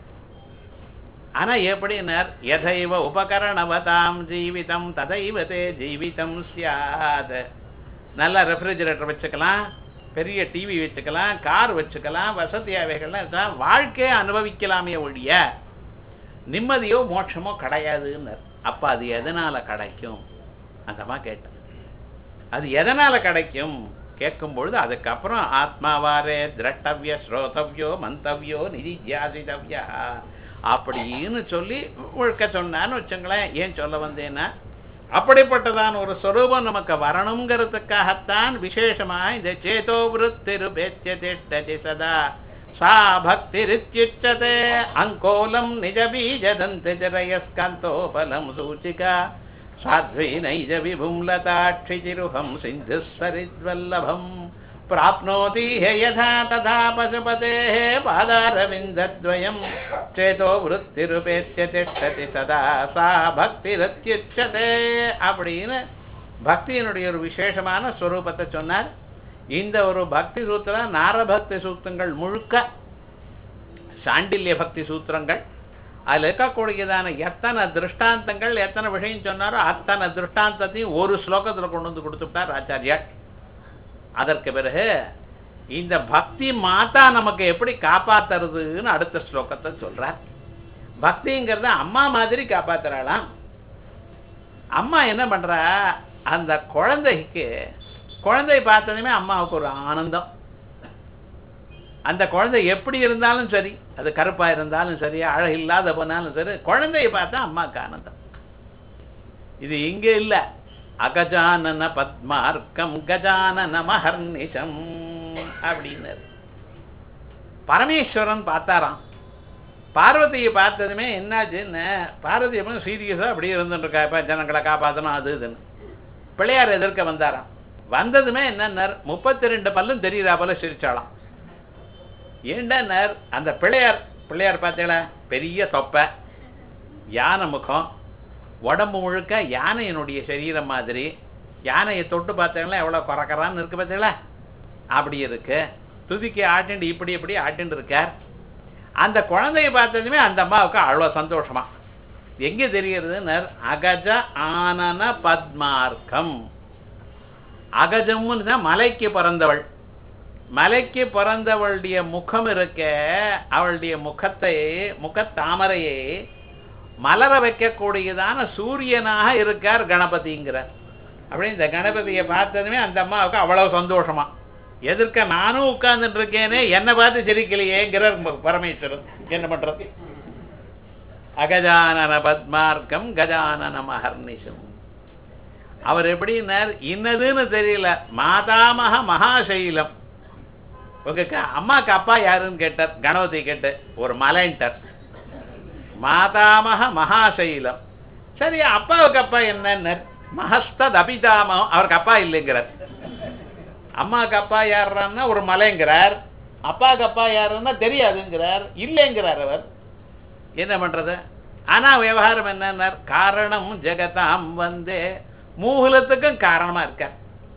ஆனா எப்படினர் எதைவ உபகரணவதாம் ஜீவிதம் ததைவ தே ஜீவிதம் சியாத் நல்ல ரெஃப்ரிஜரேட்டர் வச்சுக்கலாம் பெரிய டிவி வச்சுக்கலாம் கார் வச்சுக்கலாம் வசதியாவைகள்லாம் இருக்கலாம் வாழ்க்கையை அனுபவிக்கலாமே ஒழிய நிம்மதியோ மோட்சமோ கிடையாதுன்னு அப்ப அது எதனால கிடைக்கும் அந்தமா கேட்டேன் அது எதனால கிடைக்கும் கேட்கும் பொழுது அதுக்கப்புறம் ஆத்மாவாரே திரட்டவிய ஸ்ரோதவ்யோ மந்தவ்யோ நிதித்தியாசிதவ்யா அப்படின்னு சொல்லி முழுக்க சொன்னான்னு வச்சுங்களேன் ஏன் சொல்ல வந்தேன்னா அப்படிப்பட்டதான ஒரு ஸ்வரூபம் நமக்கு வரணுங்கிறதுக்காகத்தான் விசேஷமா இந்த சேதோ விருத்திருபேத்திய திஷ்டதி சதா சா பக்திரித்யுச்சதே அங்கோலம் நிஜ பீஜதந்தி ஜரயஸ்காந்தோபலம் சூச்சிகா சாத்வி நைஜ விபும் லதாட்சிச்சிருஹம் சிந்துஸ்வரித்வல்லபம் प्राप्नोति ह्य यथा तथा पशुपतेः पादारविन्दद्वयम् चेतो वृत्तिरुपेत्य तिष्ठति சதா சா பக்திரத்யுச்சதே அப்படின்னு பக்தியினுடைய ஒரு விசேஷமான ஸ்வரூபத்தை சொன்னார் இந்த ஒரு பக்தி சூத்திரம் நாரபக்தி சூத்திரங்கள் முழுக்க சாண்டில்ய பக்தி சூத்திரங்கள் அதில் இருக்கக்கூடியதான எத்தனை திருஷ்டாந்தங்கள் எத்தனை விஷயம் சொன்னாரோ அத்தனை திருஷ்டாந்தத்தையும் ஒரு ஸ்லோகத்தில் கொண்டு வந்து கொடுத்துட்டார் ஆச்சாரியார் அதற்கு பிறகு இந்த பக்தி மாதா நமக்கு எப்படி காப்பாத்துறதுன்னு அடுத்த ஸ்லோகத்தை சொல்றார் பக்திங்கிறத அம்மா மாதிரி காப்பாத்துறாளாம் அம்மா என்ன பண்றா அந்த குழந்தைக்கு குழந்தை பார்த்ததுமே அம்மாவுக்கு ஒரு ஆனந்தம் அந்த குழந்தை எப்படி இருந்தாலும் சரி அது கருப்பா இருந்தாலும் சரி அழகு இல்லாத போனாலும் சரி குழந்தைய பார்த்தா அம்மாவுக்கு ஆனந்தம் இது இங்க இல்ல அகஜானன பத்மார்க்கம் கஜானன மகர்நிஷம் அப்படின்னு பரமேஸ்வரன் பார்த்தாராம் பார்வதியை பார்த்ததுமே என்னாச்சுன்னு பார்வதி அப்போ சீரியஸாக அப்படியே இருந்துட்டு இருக்கா இப்போ ஜனங்களை காப்பாற்றணும் அது இதுன்னு பிள்ளையார் எதிர்க்க வந்தாராம் வந்ததுமே என்ன முப்பத்தி ரெண்டு பல்லும் தெரியுறா போல சிரிச்சாலாம் ஏண்டார் அந்த பிள்ளையார் பிள்ளையார் பார்த்தீங்களா பெரிய தொப்பை யானை முகம் உடம்பு முழுக்க யானையினுடைய சரீரம் மாதிரி யானையை தொட்டு பார்த்தீங்களா எவ்வளோ குறக்கறான்னு இருக்கு பார்த்தீங்களா அப்படி இருக்கு துதிக்கி ஆட்டிண்டு இப்படி இப்படி ஆட்டிண்டு இருக்கார் அந்த குழந்தைய பார்த்ததுமே அந்த அம்மாவுக்கு அவ்வளோ சந்தோஷமா எங்கே தெரிகிறதுன்னு அகஜ ஆனன பத்மார்க்கம் அகஜம்னு தான் மலைக்கு பிறந்தவள் மலைக்கு பிறந்தவளுடைய முகம் இருக்க அவளுடைய முகத்தை முகத்தாமரையை மலர வைக்கக்கூடியதான சூரியனாக இருக்கார் கணபதிங்கிறார் அப்படி இந்த கணபதியை பார்த்ததுமே அந்த அம்மாவுக்கு அவ்வளவு சந்தோஷமா எதிர்க்க நானும் உட்கார்ந்துட்டு இருக்கேனே என்னை பார்த்து சிரிக்கலையேங்கிறார் பரமேஸ்வரன் என்ன பண்றது அகஜானன பத்மார்க்கம் கஜானன மகர்நிஷம் அவர் எப்படின்னார் இன்னதுன்னு தெரியல மாதாமக மகாசைலம் உங்க க- அம்மாக்கு அப்பா யாருன்னு கேட்டார் கணபதி கேட்டு ஒரு மலைன்ட்டார் மாதாமக மகாசைலம் சரி அப்பாவுக்கு அப்பா என்னன்னார் மகஸ்தத் அபிதாமகம் அவருக்கு அப்பா இல்லைங்கிறார் அம்மாவுக்கு அப்பா யாருன்னா ஒரு மலைங்கிறார் அப்பாவுக்கு அப்பா யாருன்னா தெரியாதுங்கிறார் இல்லைங்கிறார் அவர் என்ன பண்றது ஆனா விவகாரம் என்னன்னார் காரணம் ஜெகதாம் வந்தே மூகுலத்துக்கும் காரணமா இருக்கார்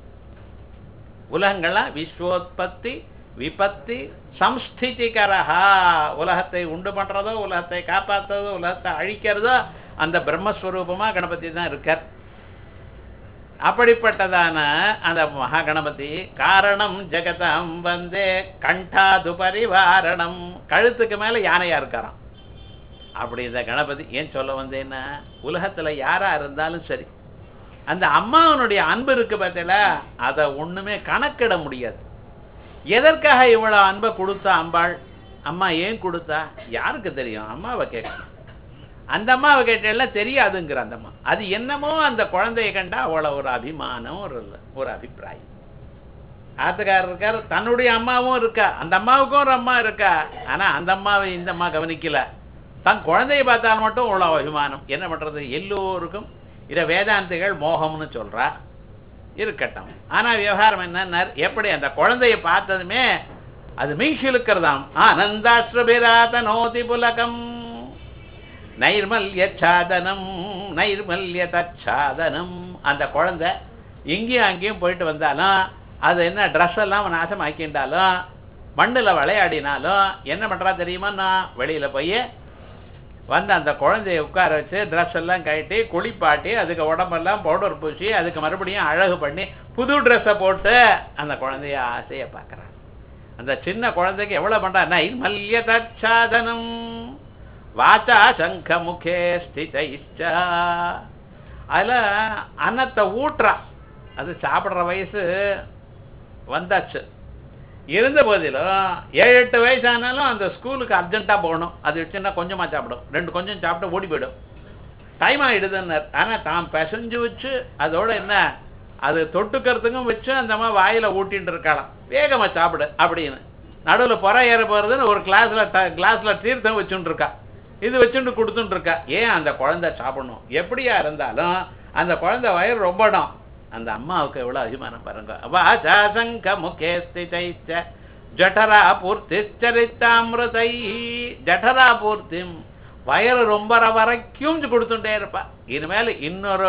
உலகங்கள்லாம் விஸ்வோத்பத்தி விபத்தி சம்ஸ்திதிகரஹா உலகத்தை உண்டு பண்றதோ உலகத்தை காப்பாத்துறதோ உலகத்தை அழிக்கிறதோ அந்த பிரம்மஸ்வரூபமா கணபதி தான் இருக்கார் அப்படிப்பட்டதான அந்த மகா கணபதி காரணம் ஜெகதம் வந்தே கண்டாது பரிவாரணம் கழுத்துக்கு மேல யானையா இருக்காராம் அப்படி இந்த கணபதி ஏன் சொல்ல வந்தேன்னா உலகத்துல யாரா இருந்தாலும் சரி அந்த அம்மாவனுடைய அன்பு இருக்கு பார்த்தீங்களா அதை ஒண்ணுமே கணக்கிட முடியாது எதற்காக இவ்வளவு அன்பை கொடுத்தா அம்பாள் அம்மா ஏன் கொடுத்தா யாருக்கு தெரியும் அம்மாவை கேட்கணும் அந்த அம்மாவை கேட்டெல்லாம் தெரியாதுங்கிற அந்த அம்மா அது என்னமோ அந்த குழந்தைய கண்டா அவ்வளோ ஒரு அபிமானம் ஒரு ஒரு அபிப்பிராயம் ஆத்துக்காரர் இருக்கார் தன்னுடைய அம்மாவும் இருக்கா அந்த அம்மாவுக்கும் ஒரு அம்மா இருக்கா ஆனா அந்த அம்மாவை இந்த அம்மா கவனிக்கல தன் குழந்தையை பார்த்தால் மட்டும் அவ்வளோ அபிமானம் என்ன பண்றது எல்லோருக்கும் இதை வேதாந்திகள் மோகம்னு சொல்றா இருக்கட்டும் ஆனா விவகாரம் என்னன்னா எப்படி அந்த குழந்தையை பார்த்ததுமே அது மீஷிலுக்கிறதாம் ஆனந்தாஸ்ரபிராத நோதி புலகம் நைர்மல்ய சாதனம் நைர்மல்ய தச்சாதனம் அந்த குழந்தை இங்கேயும் அங்கேயும் போயிட்டு வந்தாலும் அது என்ன ட்ரெஸ் எல்லாம் நாசமாக்கிண்டாலும் மண்ணில் விளையாடினாலும் என்ன பண்றா தெரியுமா நான் வெளியில போய் வந்து அந்த குழந்தைய உட்கார வச்சு ட்ரெஸ் எல்லாம் கழட்டி குளிப்பாட்டி அதுக்கு உடம்பெல்லாம் பவுடர் பூசி அதுக்கு மறுபடியும் அழகு பண்ணி புது ட்ரெஸ்ஸை போட்டு அந்த குழந்தைய ஆசையை பார்க்குறான் அந்த சின்ன குழந்தைக்கு எவ்வளவு பண்றா நைர்மல்ய தச்சாதனம் வாச்சா சங்க முகே ஸ்திதைச்சா அதில் அன்னத்தை ஊட்டுறா அது சாப்பிட்ற வயசு வந்தாச்சு இருந்த போதிலும் ஏழு எட்டு வயசானாலும் அந்த ஸ்கூலுக்கு அர்ஜென்ட்டாக போகணும் அது வச்சுன்னா கொஞ்சமாக சாப்பிடும் ரெண்டு கொஞ்சம் சாப்பிட்டு ஓடி போயிடும் டைம் ஆகிடுதுன்னார் ஆனால் தான் பிசைஞ்சு வச்சு அதோட என்ன அது தொட்டுக்கிறதுக்கும் வச்சு அந்த மாதிரி வாயில் ஊட்டின்னு இருக்கலாம் வேகமாக சாப்பிடு அப்படின்னு நடுவில் புற ஏற போகிறதுன்னு ஒரு கிளாஸில் ட கிளாஸில் தீர்த்தம் வச்சுட்டு இருக்கா இது வச்சுட்டு கொடுத்துட்டு இருக்கா ஏன் அந்த குழந்தை சாப்பிடணும் எப்படியா இருந்தாலும் அந்த குழந்தை வயிறு ரொம்படும் அந்த அம்மாவுக்கு எவ்வளோ அபிமானம் பாருங்க வாசா சங்க முகே ஸ்திதைச்ச ஜடரா பூர்த்தி சரித்தாமிரதை ஜடரா பூர்த்திம் வயிறு ரொம்பற வரைக்கும் கொடுத்துட்டே இருப்பா இனிமேல் இன்னொரு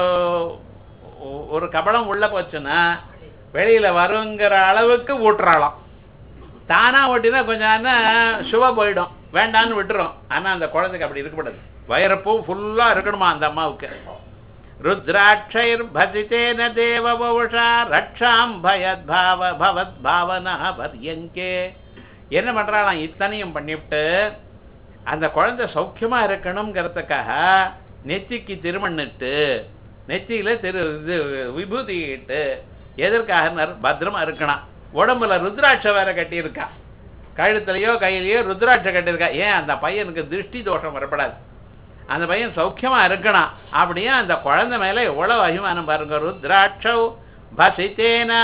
ஒ- ஒரு கபடம் உள்ள போச்சுன்னா வெளியில வருங்கிற அளவுக்கு ஊட்டுறாளாம் தானா ஓட்டினா கொஞ்சம் நேரம் சுவ போயிடும் வேண்டான்னு விட்டுரும் ஆனா அந்த குழந்தைக்கு அப்படி இருக்கக்கூடாது வயிறப்பூ ஃபுல்லா இருக்கணுமா அந்த அம்மாவுக்கு ருத்ராட்சைர் பஜிதேன தேவ பவுஷா ரக்ஷாம் பயத் பாவ பவத் பாவனா பர்யங்கே என்ன பண்றாளாம் இத்தனையும் பண்ணிவிட்டு அந்த குழந்தை சௌக்கியமா இருக்கணுங்கிறதுக்காக நெத்திக்கு திருமண்ணிட்டு நெத்தியில திரு இது விபூதி இட்டு எதற்காக பத்திரமா இருக்கணும் உடம்புல ருத்ராட்ச வேற கட்டியிருக்கா கழுத்துலயோ கையிலயோ ருத்ராட்ச கட்டியிருக்கா ஏன் அந்த பையனுக்கு திருஷ்டி தோஷம் வரப்படாது அந்த பையன் சௌக்கியமா இருக்கணும் அப்படியே அந்த குழந்தை மேல எவ்வளவு அபிமானம் பாருங்க ருத்ராட்சௌ பசித்தேனா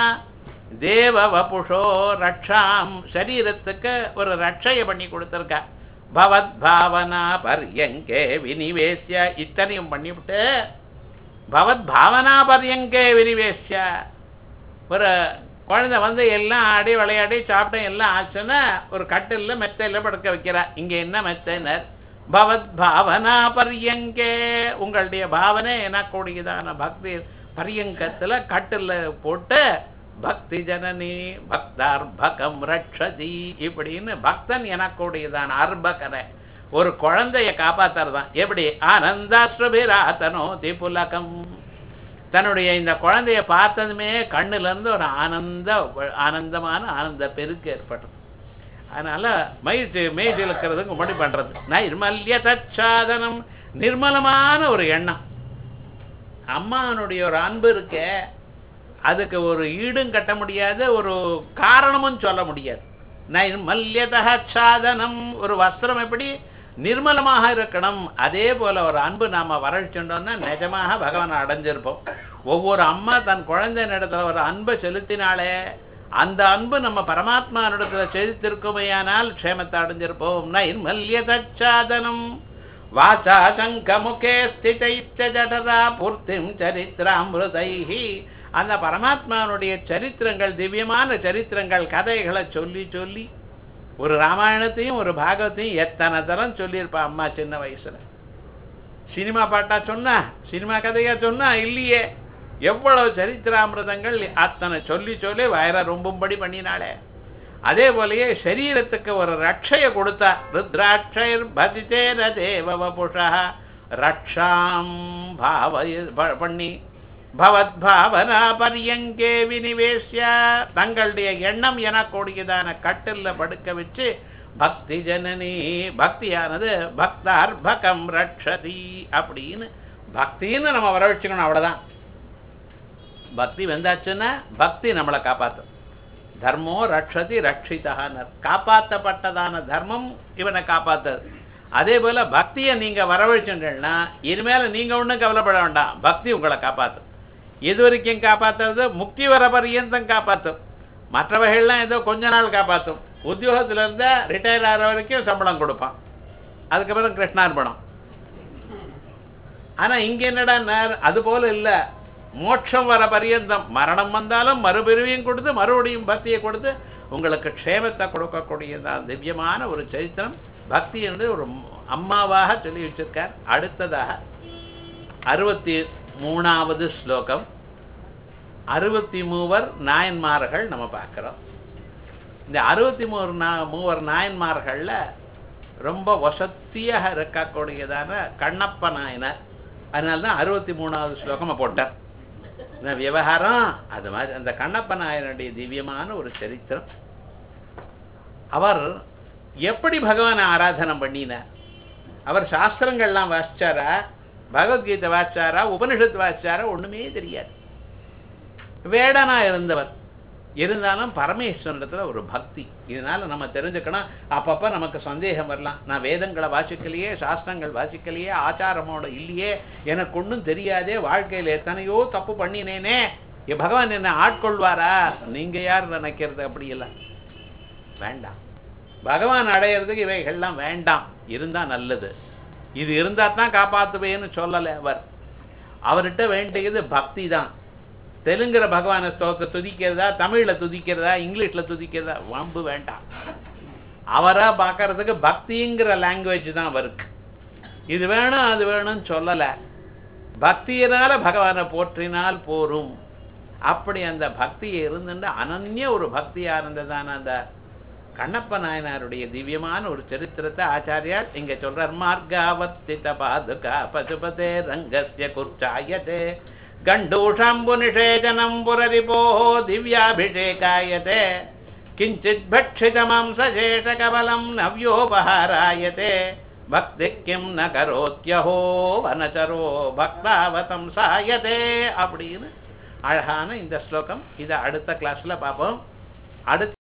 தேவ வபுஷோ ரக்ஷாம் சரீரத்துக்கு ஒரு ரட்சையை பண்ணி கொடுத்துருக்கா பவத் பாவனா பர்யங்கே வினிவேசிய இத்தனையும் பண்ணிவிட்டு பவத் பாவனா பரியங்கே விரிவேஷ்ய ஒரு குழந்தை வந்து எல்லாம் ஆடி விளையாடி சாப்பிட்டு எல்லாம் ஆச்சுன்னா ஒரு கட்டில்ல மெத்தையில படுக்க வைக்கிறா இங்க என்ன மெத்தைனர் பவத் பாவனா பரியங்கே உங்களுடைய பாவனை எனக்கூடியதான பக்தி பரியங்கத்துல கட்டில்ல போட்டு பக்தி ஜனனி பக்தார்பகம் ரட்சதி இப்படின்னு பக்தன் எனக்கூடியதான அர்பகரை ஒரு குழந்தைய காப்பாத்துறதான் எப்படி ஆனந்தாஸ்ரபிராத்தனோ திபுலகம் தன்னுடைய இந்த குழந்தைய பார்த்ததுமே கண்ணுல இருந்து ஒரு ஆனந்த ஆனந்தமான ஆனந்த பெருக்கு ஏற்படும் அதனால மயிற்சி மேய்ச்சி இழுக்கிறதுக்கு முன்னாடி பண்றது நைர்மல்ய தச்சாதனம் நிர்மலமான ஒரு எண்ணம் அம்மானுடைய ஒரு அன்பு இருக்க அதுக்கு ஒரு ஈடும் கட்ட முடியாது ஒரு காரணமும் சொல்ல முடியாது நைர்மல்யதாச்சாதனம் ஒரு வஸ்திரம் எப்படி நிர்மலமாக இருக்கணும் அதே போல ஒரு அன்பு நாம வரழ்ச்சுட்டோம்னா நிஜமாக பகவானை அடைஞ்சிருப்போம் ஒவ்வொரு அம்மா தன் குழந்தை இடத்துல ஒரு அன்பை செலுத்தினாலே அந்த அன்பு நம்ம பரமாத்மா இடத்துல செலுத்திருக்குமையானால் க்ஷேமத்தை அடைஞ்சிருப்போம் நைர்மல்யதாச்சாதனம் வாச்சா சங்கமுகே ஸ்திதைச்ச ஜடரா பூர்த்திம் சரித்திராமிருதைஹி அந்த பரமாத்மானுடைய சரித்திரங்கள் திவ்யமான சரித்திரங்கள் கதைகளை சொல்லி சொல்லி ஒரு ராமாயணத்தையும் ஒரு பாகவத்தையும் எத்தனை தரம் சொல்லியிருப்பா அம்மா சின்ன வயசுல சினிமா பாட்டா சொன்னா சினிமா கதையா சொன்னா இல்லையே எவ்வளவு சரித்திராமிரதங்கள் அத்தனை சொல்லி சொல்லி வயரை ரொம்பும்படி பண்ணினாளே அதே போலயே சரீரத்துக்கு ஒரு ரட்சைய கொடுத்தா ருத்ராட்சைர் பதிதேன தேவ புஷா ரக்ஷாம் பாவ ப- பண்ணி பவத் பாவனா பரியங்கே வினிவேஷ்ய தங்களுடைய எண்ணம் எனக்கூடியதான கட்டில்ல படுக்க வச்சு பக்தி ஜனனி பக்தியானது பக்தார்பகம் ரட்சதி அப்படின்னு பக்தின்னு நம்ம வர வச்சுக்கணும் அவ்வளவுதான் பக்தி வந்தாச்சுன்னா பக்தி நம்மளை காப்பாத்தும் தர்மோ ரட்சதி ரட்சிதகானர் காப்பாற்றப்பட்டதான தர்மம் இவனை காப்பாத்துது அதே போல பக்தியை நீங்க வரவழைச்சுட்டீங்கன்னா இனிமேல நீங்க ஒண்ணும் கவலைப்பட வேண்டாம் பக்தி உங்களை காப்பாத்தும் எது வரைக்கும் காப்பாத்துறது முக்தி வர பரியந்தம் காப்பாத்தும் மற்றவைகள்லாம் ஏதோ கொஞ்ச நாள் காப்பாத்தும் உத்தியோகத்துல இருந்தா ரிட்டையர் ஆகிற வரைக்கும் சம்பளம் கொடுப்பான் அதுக்கப்புறம் கிருஷ்ணார்பணம் ஆனா இங்க என்னடா நேர் அது போல இல்ல மோட்சம் வர பரியந்தம் மரணம் வந்தாலும் மறுபிரிவையும் கொடுத்து மறுபடியும் பக்தியை கொடுத்து உங்களுக்கு க்ஷேமத்தை கொடுக்கக்கூடியதான் திவ்யமான ஒரு சரித்திரம் பக்தி என்று ஒரு அம்மாவாக சொல்லி வச்சிருக்கார் அடுத்ததாக அறுபத்தி மூணாவது ஸ்லோகம் அறுபத்தி மூவர் நாயன்மார்கள் நம்ம பார்க்கிறோம் இந்த அறுபத்தி மூவர் நா மூவர் நாயன்மார்கள்ல ரொம்ப வசத்தியாக இருக்கக்கூடியதான கண்ணப்ப நாயனர் அதனால தான் அறுபத்தி மூணாவது ஸ்லோகமா போட்டார் இந்த விவகாரம் அது மாதிரி அந்த கண்ணப்ப நாயனுடைய திவ்யமான ஒரு சரித்திரம் அவர் எப்படி பகவானை ஆராதனம் பண்ணினார் அவர் சாஸ்திரங்கள்லாம் வாசிச்சாரா பகவத்கீதை வாசிச்சாரா உபனிஷத்து வாசிச்சாரா ஒண்ணுமே தெரியாது வேடனா இருந்தவர் இருந்தாலும் பரமேஸ்வரத்துல ஒரு பக்தி இதனால நம்ம தெரிஞ்சுக்கணும் அப்பப்ப நமக்கு சந்தேகம் வரலாம் நான் வேதங்களை வாசிக்கலையே சாஸ்திரங்கள் வாசிக்கலையே ஆச்சாரமோட இல்லையே எனக்கு ஒண்ணும் தெரியாதே வாழ்க்கையில எத்தனையோ தப்பு பண்ணினேனே என் பகவான் என்ன ஆட்கொள்வாரா நீங்க யார் நினைக்கிறது அப்படி இல்லை வேண்டாம் பகவான் அடையிறதுக்கு இவைகள்லாம் வேண்டாம் இருந்தா நல்லது இது இருந்தா தான் காப்பாத்துவேன்னு சொல்லலை அவர் அவர்கிட்ட வேண்டியது பக்தி தான் தெலுங்குற பகவான ஸ்தோத்தை துதிக்கிறதா தமிழ்ல துதிக்கிறதா இங்கிலீஷ்ல துதிக்கிறதா வம்பு வேண்டாம் அவரா பார்க்கறதுக்கு பக்திங்கிற லாங்குவேஜ் தான் அவருக்கு இது வேணும் அது வேணும்னு சொல்லல பக்தியினால பகவானை போற்றினால் போரும் அப்படி அந்த பக்தியை இருந்துட்டு அனன்ய ஒரு பக்தியா இருந்ததான அந்த கண்ணப்ப நாயனாருடைய திவ்யமான ஒரு சரித்திரத்தை ஆச்சாரியார் இங்க சொல்றார் மார்காவர்த்தித பாதுகா பசுபதே ரங்கஸ்ய குர்ச்சாயதே கண்டூஷாம்பு நிஷேதனம் புரரிபோ திவ்யாபிஷேகாயதே கிஞ்சித் பட்சித மாம்சேஷ கபலம் நவ்யோபஹாராயதே பக்தி கிம் ந கரோத்யஹோ வனச்சரோ பக்தாவதம் சாயதே அப்படின்னு அழகான இந்த ஸ்லோகம் இதை அடுத்த கிளாஸ்ல பார்ப்போம் அடுத்த